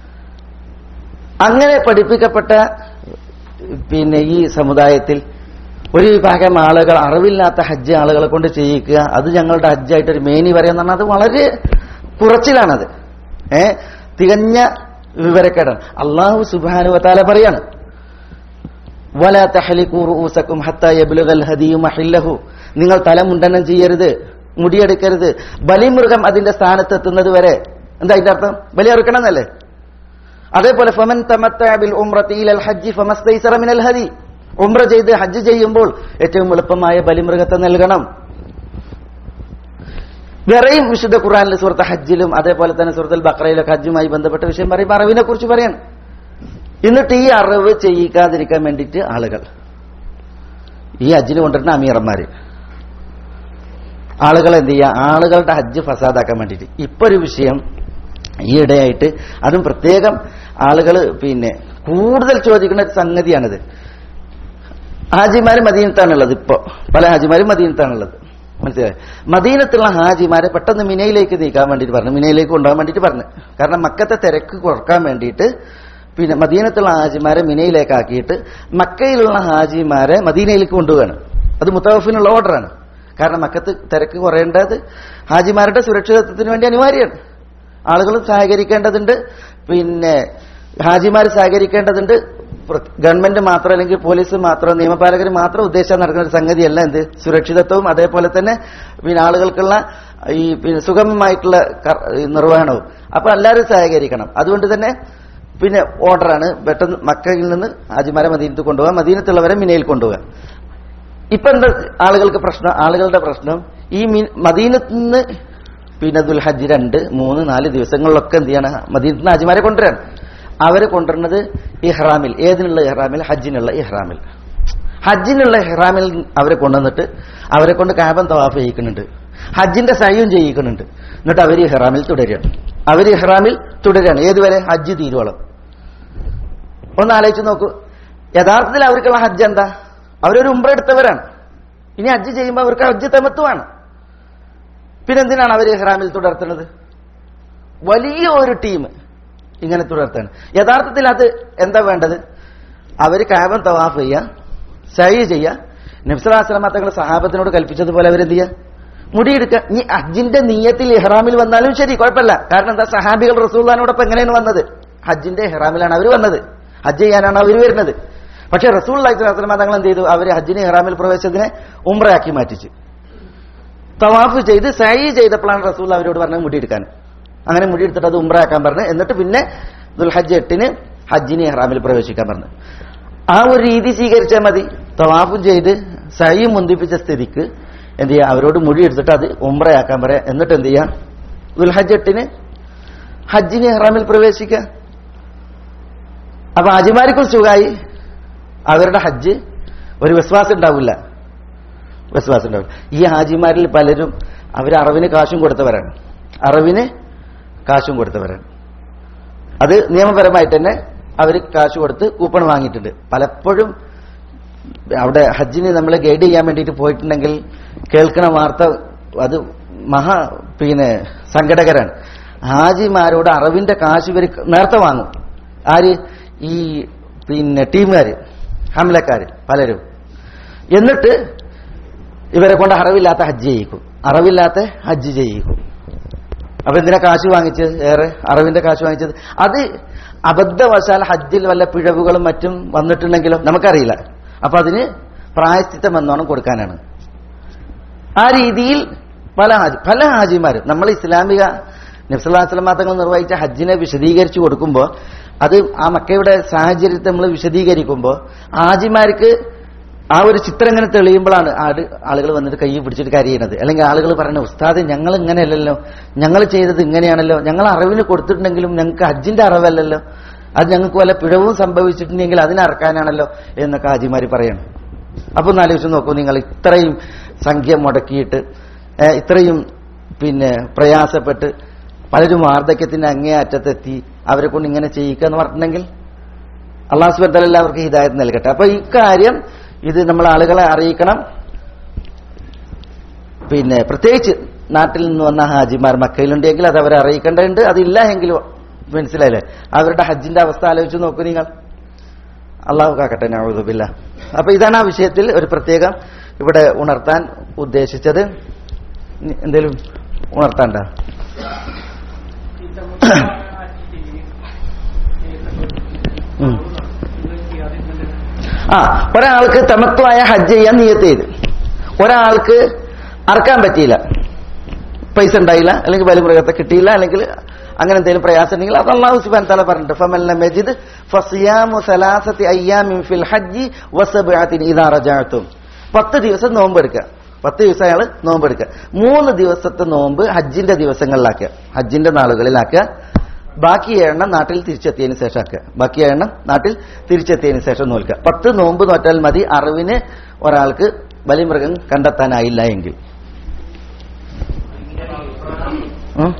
അങ്ങനെ പഠിപ്പിക്കപ്പെട്ട പിന്നെ ഈ സമുദായത്തിൽ ഒരു വിഭാഗം ആളുകൾ അറിവില്ലാത്ത ഹജ്ജ് ആളുകളെ കൊണ്ട് ചെയ്യിക്കുക അത് ഞങ്ങളുടെ ഹജ്ജായിട്ട് ഒരു മേനി പറയാന്ന് പറഞ്ഞാൽ അത് വളരെ കുറച്ചിലാണത് ഏ തികഞ്ഞ വിവരക്കേടാണ് അള്ളാഹു സുബാനുവത്താല പറയാണ് വല തഹലിക്കൂ റൂസക്കും ഹത്ത യബ്ലുഗൽ ഹദിയു മഹില്ലഹു നിങ്ങൾ തല മുണ്ടനം ചെയ്യരുത് മുടിയെടുക്കരുത് ബലിമൃഗം അതിന്റെ സ്ഥാനത്തെത്തുന്നത് വരെ എന്താ അതിന്റെ അർത്ഥം ബലി അറുക്കണം എന്നല്ലേ അതേപോലെ ഫമൻ തമത്തഅ ബിൽ ഉംറത്തി ഇലൽ ഹജ്ജി ഫമസ്തൈസറ മിനൽ ഹദി ഉംറ ചെയ്ത് ഹജ്ജ് ചെയ്യുമ്പോൾ ഏറ്റവും എളുപ്പമായ ബലിമൃഗത്തെ നൽകണം വേറെയും വിശുദ്ധ ഖുറാനിലെ സുഹൃത്ത് ഹജ്ജിലും അതേപോലെ തന്നെ സുഹൃത്തുൽ ബക്രയിലൊക്കെ ഹജ്ജുമായി ബന്ധപ്പെട്ട വിഷയം പറയുമ്പോൾ അറിവിനെ കുറിച്ച് പറയാണ് എന്നിട്ട് ഈ അറിവ് ചെയ്യിക്കാതിരിക്കാൻ വേണ്ടിയിട്ട് ആളുകൾ ഈ ഹജ്ജിന് കൊണ്ടിരുന്ന അമീറന്മാര് ആളുകൾ എന്ത് ചെയ്യുക ആളുകളുടെ ഹജ്ജ് ഫസാദാക്കാൻ വേണ്ടിയിട്ട് ഇപ്പൊ ഒരു വിഷയം ഈ ഇടയായിട്ട് അതും പ്രത്യേകം ആളുകൾ പിന്നെ കൂടുതൽ ചോദിക്കുന്ന ഒരു സംഗതിയാണിത് ഹാജിമാര് മദീനത്താണുള്ളത് ഇപ്പോ പല ഹാജിമാരും മദീനത്താണുള്ളത് മനസ്സിലായി മദീനത്തുള്ള ഹാജിമാരെ പെട്ടെന്ന് മിനയിലേക്ക് നീക്കാൻ വേണ്ടിയിട്ട് പറഞ്ഞു മിനയിലേക്ക് കൊണ്ടുപോകാൻ വേണ്ടിയിട്ട് പറഞ്ഞു കാരണം മക്കത്തെ തിരക്ക് കുറക്കാൻ വേണ്ടിയിട്ട് പിന്നെ മദീനത്തുള്ള ഹാജിമാരെ മിനയിലേക്ക് ആക്കിയിട്ട് മക്കയിലുള്ള ഹാജിമാരെ മദീനയിലേക്ക് കൊണ്ടുപോവാണ് അത് മുത്തവഫിനുള്ള ഓർഡറാണ് കാരണം മക്കത്ത് തിരക്ക് കുറയേണ്ടത് ഹാജിമാരുടെ സുരക്ഷിതത്വത്തിന് വേണ്ടി അനിവാര്യമാണ് ആളുകൾ സഹകരിക്കേണ്ടതുണ്ട് പിന്നെ ഹാജിമാർ സഹകരിക്കേണ്ടതുണ്ട് പ്ര- ഗവൺമെന്റ് മാത്രം അല്ലെങ്കിൽ പോലീസ് മാത്രം നിയമപാലകർ മാത്രം ഉദ്ദേശിച്ചാൽ നടക്കുന്ന ഒരു സംഗതിയല്ല എന്ത് സുരക്ഷിതത്വവും അതേപോലെ തന്നെ പിന്നെ ആളുകൾക്കുള്ള ഈ പിന്നെ സുഗമമായിട്ടുള്ള കർ- ഈ നിർവഹണവും അപ്പൊ എല്ലാവരും സഹകരിക്കണം അതുകൊണ്ട് തന്നെ പിന്നെ ഓർഡറാണ് പെട്ടെന്ന് മക്കയിൽ നിന്ന് ഹാജിമാരെ മദീനത്ത് കൊണ്ടുപോകാൻ മദീനത്തുള്ളവരെ മിനയിൽ കൊണ്ടുപോകാൻ ഇപ്പൊ എന്താ ആളുകൾക്ക് പ്രശ്നം ആളുകളുടെ പ്രശ്നം ഈ മി- മദീനത്ത് നിന്ന് പിന്നെ ദുൽഹജ്ജ് രണ്ട് മൂന്ന് നാല് ദിവസങ്ങളിലൊക്കെ എന്ത് ചെയ്യണം മദീനത്ത് നിന്ന് ഹാജിമാരെ കൊണ്ടുവരാൻ അവരെ കൊണ്ടുവരുന്നത് ഇഹ്റാമിൽ ഏതിനുള്ള ഇഹ്റാമിൽ ഹജ്ജിനുള്ള ഇഹ്റാമിൽ ഹജ്ജിനുള്ള ഇഹ്റാമിൽ അവരെ കൊണ്ടുവന്നിട്ട് അവരെ കൊണ്ട് കാബൻ തവാഫ് ചെയ്യിക്കുന്നുണ്ട് ഹജ്ജിന്റെ സയ്യും ചെയ്യിക്കുന്നുണ്ട് എന്നിട്ട് അവർ ഇഹ്റാമിൽ തുടരുകയാണ് അവർ ഇഹ്റാമിൽ തുടരുകയാണ് ഏതുവരെ ഹജ്ജ് തീരുവോളം ഒന്ന് ആലോചിച്ച് നോക്കൂ യഥാർത്ഥത്തിൽ അവർക്കുള്ള ഹജ്ജ് എന്താ അവരൊരു ഉംറ എടുത്തവരാണ് ഇനി ഹജ്ജ് ചെയ്യുമ്പോൾ അവർക്ക് ഹജ്ജ് തെമത്വമാണ് പിന്നെന്തിനാണ് അവർ ഇഹ്റാമിൽ തുടർത്തുന്നത് വലിയ ഒരു ടീം ഇങ്ങനെ തുടർത്താണ് യഥാർത്ഥത്തിൽ അത് എന്താ വേണ്ടത് അവർ കാബൻ തവാഫ് ചെയ്യുക സൈ ചെയ്യുക നബ്സലാസ്ലാമ തങ്ങൾ സഹാബത്തിനോട് കൽപ്പിച്ചതുപോലെ അവരെന്ത് ചെയ്യുക മുടിയെടുക്കുക ഈ ഹജ്ജിന്റെ നീയത്തിൽ ഇഹ്റാമിൽ വന്നാലും ശരി കുഴപ്പമില്ല കാരണം എന്താ സഹാബികൾ റസൂള്ളാനോടൊപ്പം എങ്ങനെയാണ് വന്നത് ഹജ്ജിന്റെ ഇഹ്റാമിലാണ് അവർ വന്നത് ഹജ്ജ് ചെയ്യാനാണ് അവർ വരുന്നത് പക്ഷേ റസൂൽ അലൈഹിസ്ലാമ തങ്ങൾ എന്ത് ചെയ്തു അവർ ഹജ്ജിന് ഇഹ്റാമിൽ പ്രവേശത്തിനെ ഉംറയാക്കി മാറ്റിച്ചു തവാഫ് ചെയ്ത് സൈ ചെയ്തപ്പോഴാണ് റസൂൽ അവരോട് പറഞ്ഞത് മുടിയെടുക്കാൻ അങ്ങനെ മുടിയെടുത്തിട്ട് അത് ഉംറയാക്കാൻ പറഞ്ഞു എന്നിട്ട് പിന്നെ ദുൽഹജ്ജ് എട്ടിന് ഹജ്ജിന് ഇഹ്റാമിൽ പ്രവേശിക്കാൻ പറഞ്ഞു ആ ഒരു രീതി സ്വീകരിച്ചാൽ മതി തവാഫും ചെയ്ത് സൈയും മുന്തിപ്പിച്ച സ്ഥിതിക്ക് എന്ത് ചെയ്യുക അവരോട് മുടി എടുത്തിട്ട് അത് ഉംറയാക്കാൻ പറയാം എന്നിട്ട് എന്ത് ചെയ്യാം ദുൽഹജ്ജ് എട്ടിന് ഹജ്ജിന് ഇഹ്റാമിൽ പ്രവേശിക്കുക അപ്പൊ ഹാജിമാർക്കും സുഖമായി അവരുടെ ഹജ്ജ് ഒരു വിശ്വാസം ഉണ്ടാവില്ല വിശ്വാസം ഉണ്ടാവില്ല ഈ ഹാജിമാരിൽ പലരും അവർ അറിവിന് കാശും കൊടുത്തവരാണ് അറിവിന് കാശും കൊടുത്തവരാണ് അത് നിയമപരമായിട്ട് തന്നെ അവർ കാശ് കൊടുത്ത് കൂപ്പൺ വാങ്ങിയിട്ടുണ്ട് പലപ്പോഴും അവിടെ ഹജ്ജിന് നമ്മൾ ഗൈഡ് ചെയ്യാൻ വേണ്ടിയിട്ട് പോയിട്ടുണ്ടെങ്കിൽ കേൾക്കുന്ന വാർത്ത അത് മഹാ പിന്നെ സങ്കടകരാണ് ഹാജിമാരോട് അറിവിന്റെ കാശ് ഇവർ നേരത്തെ വാങ്ങും ആര് ഈ പിന്നെ ടീമുകാർ ഹംലക്കാർ പലരും എന്നിട്ട് ഇവരെ കൊണ്ട് അറിവില്ലാത്ത ഹജ്ജ് ചെയ്യിക്കും അറിവില്ലാത്ത ഹജ്ജ് ചെയ്യിക്കും അപ്പൊ എന്തിനാ കാശ് വാങ്ങിച്ചത് ഏറെ അറിവിന്റെ കാശ് വാങ്ങിച്ചത് അത് അബദ്ധവശാൽ ഹജ്ജിൽ വല്ല പിഴവുകളും മറ്റും വന്നിട്ടുണ്ടെങ്കിലോ നമുക്കറിയില്ല അപ്പൊ അതിന് പ്രായശ്ചിത്തം എന്നോണം കൊടുക്കാനാണ് ആ രീതിയിൽ പല ഹാജി പല ഹാജിമാരും നമ്മൾ ഇസ്ലാമിക നബ്സല്ലാസ്ലം തങ്ങൾ നിർവഹിച്ച ഹജ്ജിനെ വിശദീകരിച്ചു കൊടുക്കുമ്പോൾ അത് ആ മക്കയുടെ സാഹചര്യത്തെ നമ്മൾ വിശദീകരിക്കുമ്പോൾ ഹാജിമാർക്ക് ആ ഒരു ചിത്രം ഇങ്ങനെ തെളിയുമ്പോഴാണ് ആട് ആളുകൾ വന്നിട്ട് കൈ പിടിച്ചിട്ട് കരയുന്നത് അല്ലെങ്കിൽ ആളുകൾ പറയുന്നത് ഉസ്താദ് ഞങ്ങൾ ഇങ്ങനെയല്ലല്ലോ ഞങ്ങൾ ചെയ്തത് ഇങ്ങനെയാണല്ലോ ഞങ്ങൾ അറിവിന് കൊടുത്തിട്ടുണ്ടെങ്കിലും ഞങ്ങൾക്ക് ഹജ്ജിന്റെ അറിവല്ലല്ലോ അത് ഞങ്ങൾക്ക് വല്ല പിഴവും സംഭവിച്ചിട്ടുണ്ടെങ്കിൽ അതിനറക്കാനാണല്ലോ എന്നൊക്കെ ഹാജിമാര് പറയണം അപ്പൊ ഒന്ന് ആലോചിച്ച് നോക്കൂ നിങ്ങൾ ഇത്രയും സംഖ്യ മുടക്കിയിട്ട് ഏഹ്, ഇത്രയും പിന്നെ പ്രയാസപ്പെട്ട് പലരും വാർദ്ധക്യത്തിന്റെ അങ്ങേ അറ്റത്തെത്തി അവരെ കൊണ്ട് ഇങ്ങനെ ചെയ്യിക്കുക എന്ന് പറഞ്ഞിട്ടുണ്ടെങ്കിൽ അള്ളാഹു സുബത്തല എല്ലാവർക്കും ഹിദായത്ത് നൽകട്ടെ അപ്പൊ ഇക്കാര്യം ഇത് നമ്മൾ ആളുകളെ അറിയിക്കണം പിന്നെ പ്രത്യേകിച്ച് നാട്ടിൽ നിന്ന് വന്ന ഹാജിമാർ മക്കയിലുണ്ടെങ്കിൽ അത് അവരെ അറിയിക്കേണ്ടതുണ്ട് അതില്ല എങ്കിൽ മനസ്സിലായില്ലേ അവരുടെ ഹജ്ജിന്റെ അവസ്ഥ ആലോചിച്ച് നോക്കൂ നിങ്ങൾ അള്ളാഹു കാക്കട്ടെ നഴുതുബില്ല അപ്പൊ ഇതാണ് ആ വിഷയത്തിൽ ഒരു പ്രത്യേകം ഇവിടെ ഉണർത്താൻ ഉദ്ദേശിച്ചത് ഇനി എന്തേലും ഉണർത്താണ്ട ഉം. ആ ഒരാൾക്ക് തമത്വമായ ഹജ്ജ് ചെയ്യാൻ നിയത്ത് ചെയ്ത് ഒരാൾക്ക് അറക്കാൻ പറ്റിയില്ല പൈസ ഉണ്ടായില്ല അല്ലെങ്കിൽ ബലിമൃഗത്തെ കിട്ടിയില്ല അല്ലെങ്കിൽ അങ്ങനെ എന്തെങ്കിലും പ്രയാസം ഉണ്ടെങ്കിൽ അത് അള്ളാഹു സുബാൻ തല പറഞ്ഞിട്ട് ഫമല്ല മജിദ് ഫസിയാമു സലാസത്തി അയ്യാമിൻ ഫിൽ ഹജ്ജി വസബഅത്തിൻ ഇദാ റജഅതും പത്ത് ദിവസം നോമ്പ് എടുക്കുക പത്ത് ദിവസം അയാൾ നോമ്പ് എടുക്കുക മൂന്ന് ദിവസത്തെ നോമ്പ് ഹജ്ജിന്റെ ദിവസങ്ങളിലാക്കുക ഹജ്ജിന്റെ നാളുകളിലാക്കുക ബാക്കി എണ്ണം നാട്ടിൽ തിരിച്ചെത്തിയതിന് ശേഷം ആക്കുക ബാക്കി എണ്ണം നാട്ടിൽ തിരിച്ചെത്തിയതിന് ശേഷം നോൽക്കുക പത്ത് നോമ്പ് നോറ്റാൽ മതി അറിവിന് ഒരാൾക്ക് ബലിമൃഗം കണ്ടെത്താനായില്ല എങ്കിൽ ഉം?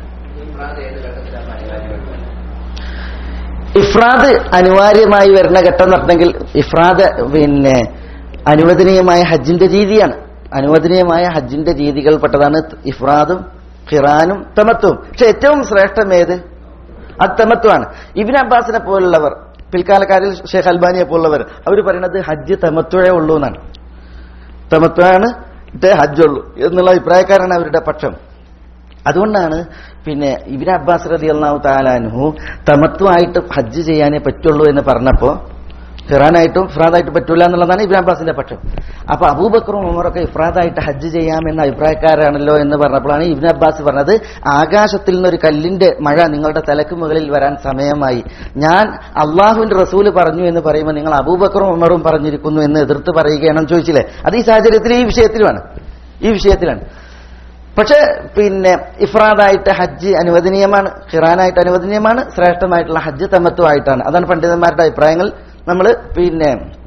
ഇഫ്രാദ് അനിവാര്യമായി വരുന്ന ഘട്ടം എന്ന് പറഞ്ഞെങ്കിൽ ഇഫ്രാദ് പിന്നെ അനുവദനീയമായ ഹജ്ജിന്റെ രീതിയാണ് അനുവദനീയമായ ഹജ്ജിന്റെ രീതികൾപ്പെട്ടതാണ് ഇഫ്രാദും ഖിറാനും തമത്വവും പക്ഷെ ഏറ്റവും ശ്രേഷ്ഠം ഏത് അത് തമത്വമാണ് ഇബിൻ അബ്ബാസിനെ പോലുള്ളവർ പിൽക്കാലക്കാരിൽ ഷെയ്ഖ് അൽബാനിയെ പോലുള്ളവർ അവർ പറയുന്നത് ഹജ്ജ് തമത്വേ ഉള്ളൂ എന്നാണ് തമത്വമാണ് ഇട്ടേ ഹജ്ജുള്ളൂ എന്നുള്ള അഭിപ്രായക്കാരാണ് അവരുടെ പക്ഷം അതുകൊണ്ടാണ് പിന്നെ ഇബിൻ അബ്ബാസ് റതി അള്ളാഹു താലാൻഹു തമത്വമായിട്ട് ഹജ്ജ് ചെയ്യാനേ പറ്റുള്ളൂ എന്ന് പറഞ്ഞപ്പോ ഖിറാനായിട്ടും ഇഫ്രാദായിട്ട് പറ്റൂല എന്നുള്ളതാണ് ഇബ്രാഹിം അബ്ബാസിന്റെ പക്ഷം അപ്പൊ അബൂബക്കറും ഉമറൊക്കെ ഇഫ്രാദായിട്ട് ഹജ്ജ് ചെയ്യാമെന്ന അഭിപ്രായക്കാരാണല്ലോ എന്ന് പറഞ്ഞപ്പോഴാണ് ഇബ്ൻ അബ്ബാസ് പറഞ്ഞത് ആകാശത്തിൽ നിന്നൊരു കല്ലിന്റെ മഴ നിങ്ങളുടെ തലക്ക് മുകളിൽ വരാൻ സമയമായി ഞാൻ അള്ളാഹുവിന്റെ റസൂല് പറഞ്ഞു എന്ന് പറയുമ്പോൾ നിങ്ങൾ അബൂബക്കറും ഉമറും പറഞ്ഞിരിക്കുന്നു എന്ന് എതിർത്ത് പറയുകയാണെന്ന് ചോദിച്ചില്ലേ അത് ഈ സാഹചര്യത്തിൽ ഈ വിഷയത്തിലുമാണ് ഈ വിഷയത്തിലാണ് പക്ഷെ പിന്നെ ഇഫ്രാദായിട്ട് ഹജ്ജ് അനുവദനീയമാണ് ഖിറാനായിട്ട് അനുവദനീയമാണ് ശ്രേഷ്ഠമായിട്ടുള്ള ഹജ്ജ് തമത്വമായിട്ടാണ് അതാണ് പണ്ഡിതന്മാരുടെ അഭിപ്രായങ്ങൾ നമ്മൾ പിന്നെ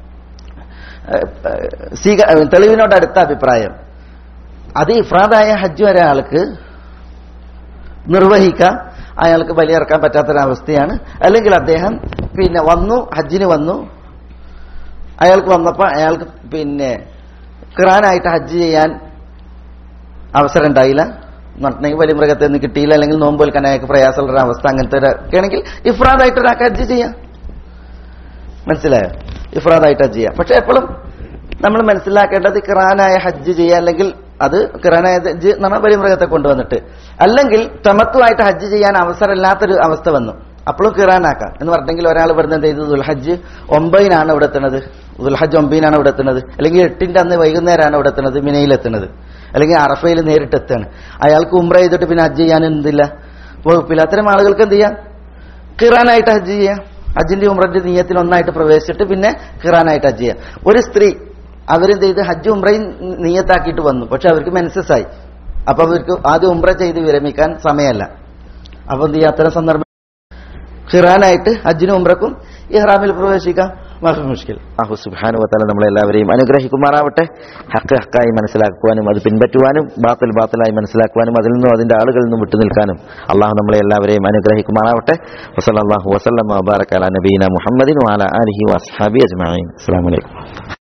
ഏഹ്, ഏഹ്, സ്വീക- ഏഹ്, തെളിവിനോട് അടുത്ത അഭിപ്രായം അത് ഇഫ്രാദായ ഹജ്ജ് ഒരാൾക്ക് നിർവഹിക്കാം അയാൾക്ക് ബലിയിറക്കാൻ പറ്റാത്തൊരവസ്ഥയാണ് അല്ലെങ്കിൽ അദ്ദേഹം പിന്നെ വന്നു ഹജ്ജിന് വന്നു അയാൾക്ക് വന്നപ്പോൾ അയാൾക്ക് പിന്നെ ഖിറാനായിട്ട് ഹജ്ജ് ചെയ്യാൻ അവസരം ഉണ്ടായില്ല നടന്നെങ്കിൽ വലിയ മൃഗത്തെ ഒന്നും കിട്ടിയില്ല അല്ലെങ്കിൽ നോമ്പ് വെൽക്കാൻ അയാൾക്ക് പ്രയാസമുള്ള അവസ്ഥ അങ്ങനത്തെ ഒരു ഒക്കെ ആണെങ്കിൽ ഇഫ്രാദായിട്ട് ഒരാൾക്ക് ഹജ്ജ് ചെയ്യാം മനസ്സിലായോ ഇഫ്രാദായിട്ട് ഹജ്ജ് ചെയ്യാം പക്ഷെ എപ്പോഴും നമ്മൾ മനസ്സിലാക്കേണ്ടത് ഖിറാനായ ഹജ്ജ് ചെയ്യുക അല്ലെങ്കിൽ അത് ഖിറാനായ ഹജ്ജ് എന്ന് പറഞ്ഞാൽ വലിയ മൃഗത്തെ കൊണ്ടുവന്നിട്ട് അല്ലെങ്കിൽ തമത്വമായിട്ട് ഹജ്ജ് ചെയ്യാൻ അവസരമില്ലാത്തൊരു അവസ്ഥ വന്നു അപ്പോഴും ഖിറാനാക്കാം എന്ന് പറഞ്ഞെങ്കിൽ ഒരാൾ ഇവിടുന്ന് എന്ത് ചെയ്തു ദുൽഹജ്ജ് ഒമ്പതിനാണ് ഇവിടെ എത്തുന്നത് ദുൽഹജ്ജ് ഒമ്പതിനാണ് ഇവിടെ എത്തുന്നത് അല്ലെങ്കിൽ എട്ടിന്റെ അന്ന് വൈകുന്നേരമാണ് ഇവിടെ എത്തുന്നത് മിനയിലെത്തുന്നത് അല്ലെങ്കിൽ അറഫയിൽ നേരിട്ട് എത്തുകയാണ് അയാൾക്ക് ഉംറ ചെയ്തിട്ട് പിന്നെ ഹജ്ജ് ചെയ്യാൻ എന്തില്ല വകുപ്പില്ല അത്തരം ആളുകൾക്ക് എന്ത് ചെയ്യാം ഖിറാനായിട്ട് ഹജ്ജ് ചെയ്യാം ഹജ്ജിന്റെ ഉംറന്റെ നീയത്തിൽ ഒന്നായിട്ട് പ്രവേശിച്ചിട്ട് പിന്നെ ഖിറാനായിട്ട് ഹജ്ജ് ചെയ്യാം ഒരു സ്ത്രീ അവരെന്ത് ചെയ്ത് ഹജ്ജ് ഉംറയും നീയത്താക്കിയിട്ട് വന്നു പക്ഷെ അവർക്ക് മെൻസസ് ആയി അപ്പൊ അവർക്ക് ആദ്യം ഉംറ ചെയ്ത് വിരമിക്കാൻ സമയമല്ല അപ്പൊ എന്ത് ചെയ്യാം അത്തരം സന്ദർഭം ഖിറാനായിട്ട് ഹജ്ജിനും ഉംറക്കും ഇഹ്റാമിൽ പ്രവേശിക്കാം മാഫി മുഷ്കിൽ അഹു സുബാനു വത്താല നമ്മളെല്ലാവരെയും അനുഗ്രഹിക്കുമാറാവട്ടെ ഹക്ക് ഹക്കായി മനസ്സിലാക്കുവാനും അത് പിൻപറ്റുവാനും ബാത്തിൽ ബാത്തിലായി മനസ്സിലാക്കുവാനും അതിൽ നിന്നും അതിന്റെ ആളുകളിൽ നിന്നും വിട്ടുനിൽക്കാനും അള്ളാഹു നമ്മളെ എല്ലാവരെയും അനുഗ്രഹിക്കുമാറാവട്ടെ വസല്ലാഹു വസ്ലം വബാറക്കാല നബീന മുഹമ്മദിൻ വാല അലഹി വസ്ഹാബി അജ്മീൻ അസ്സാം വലൈക്കും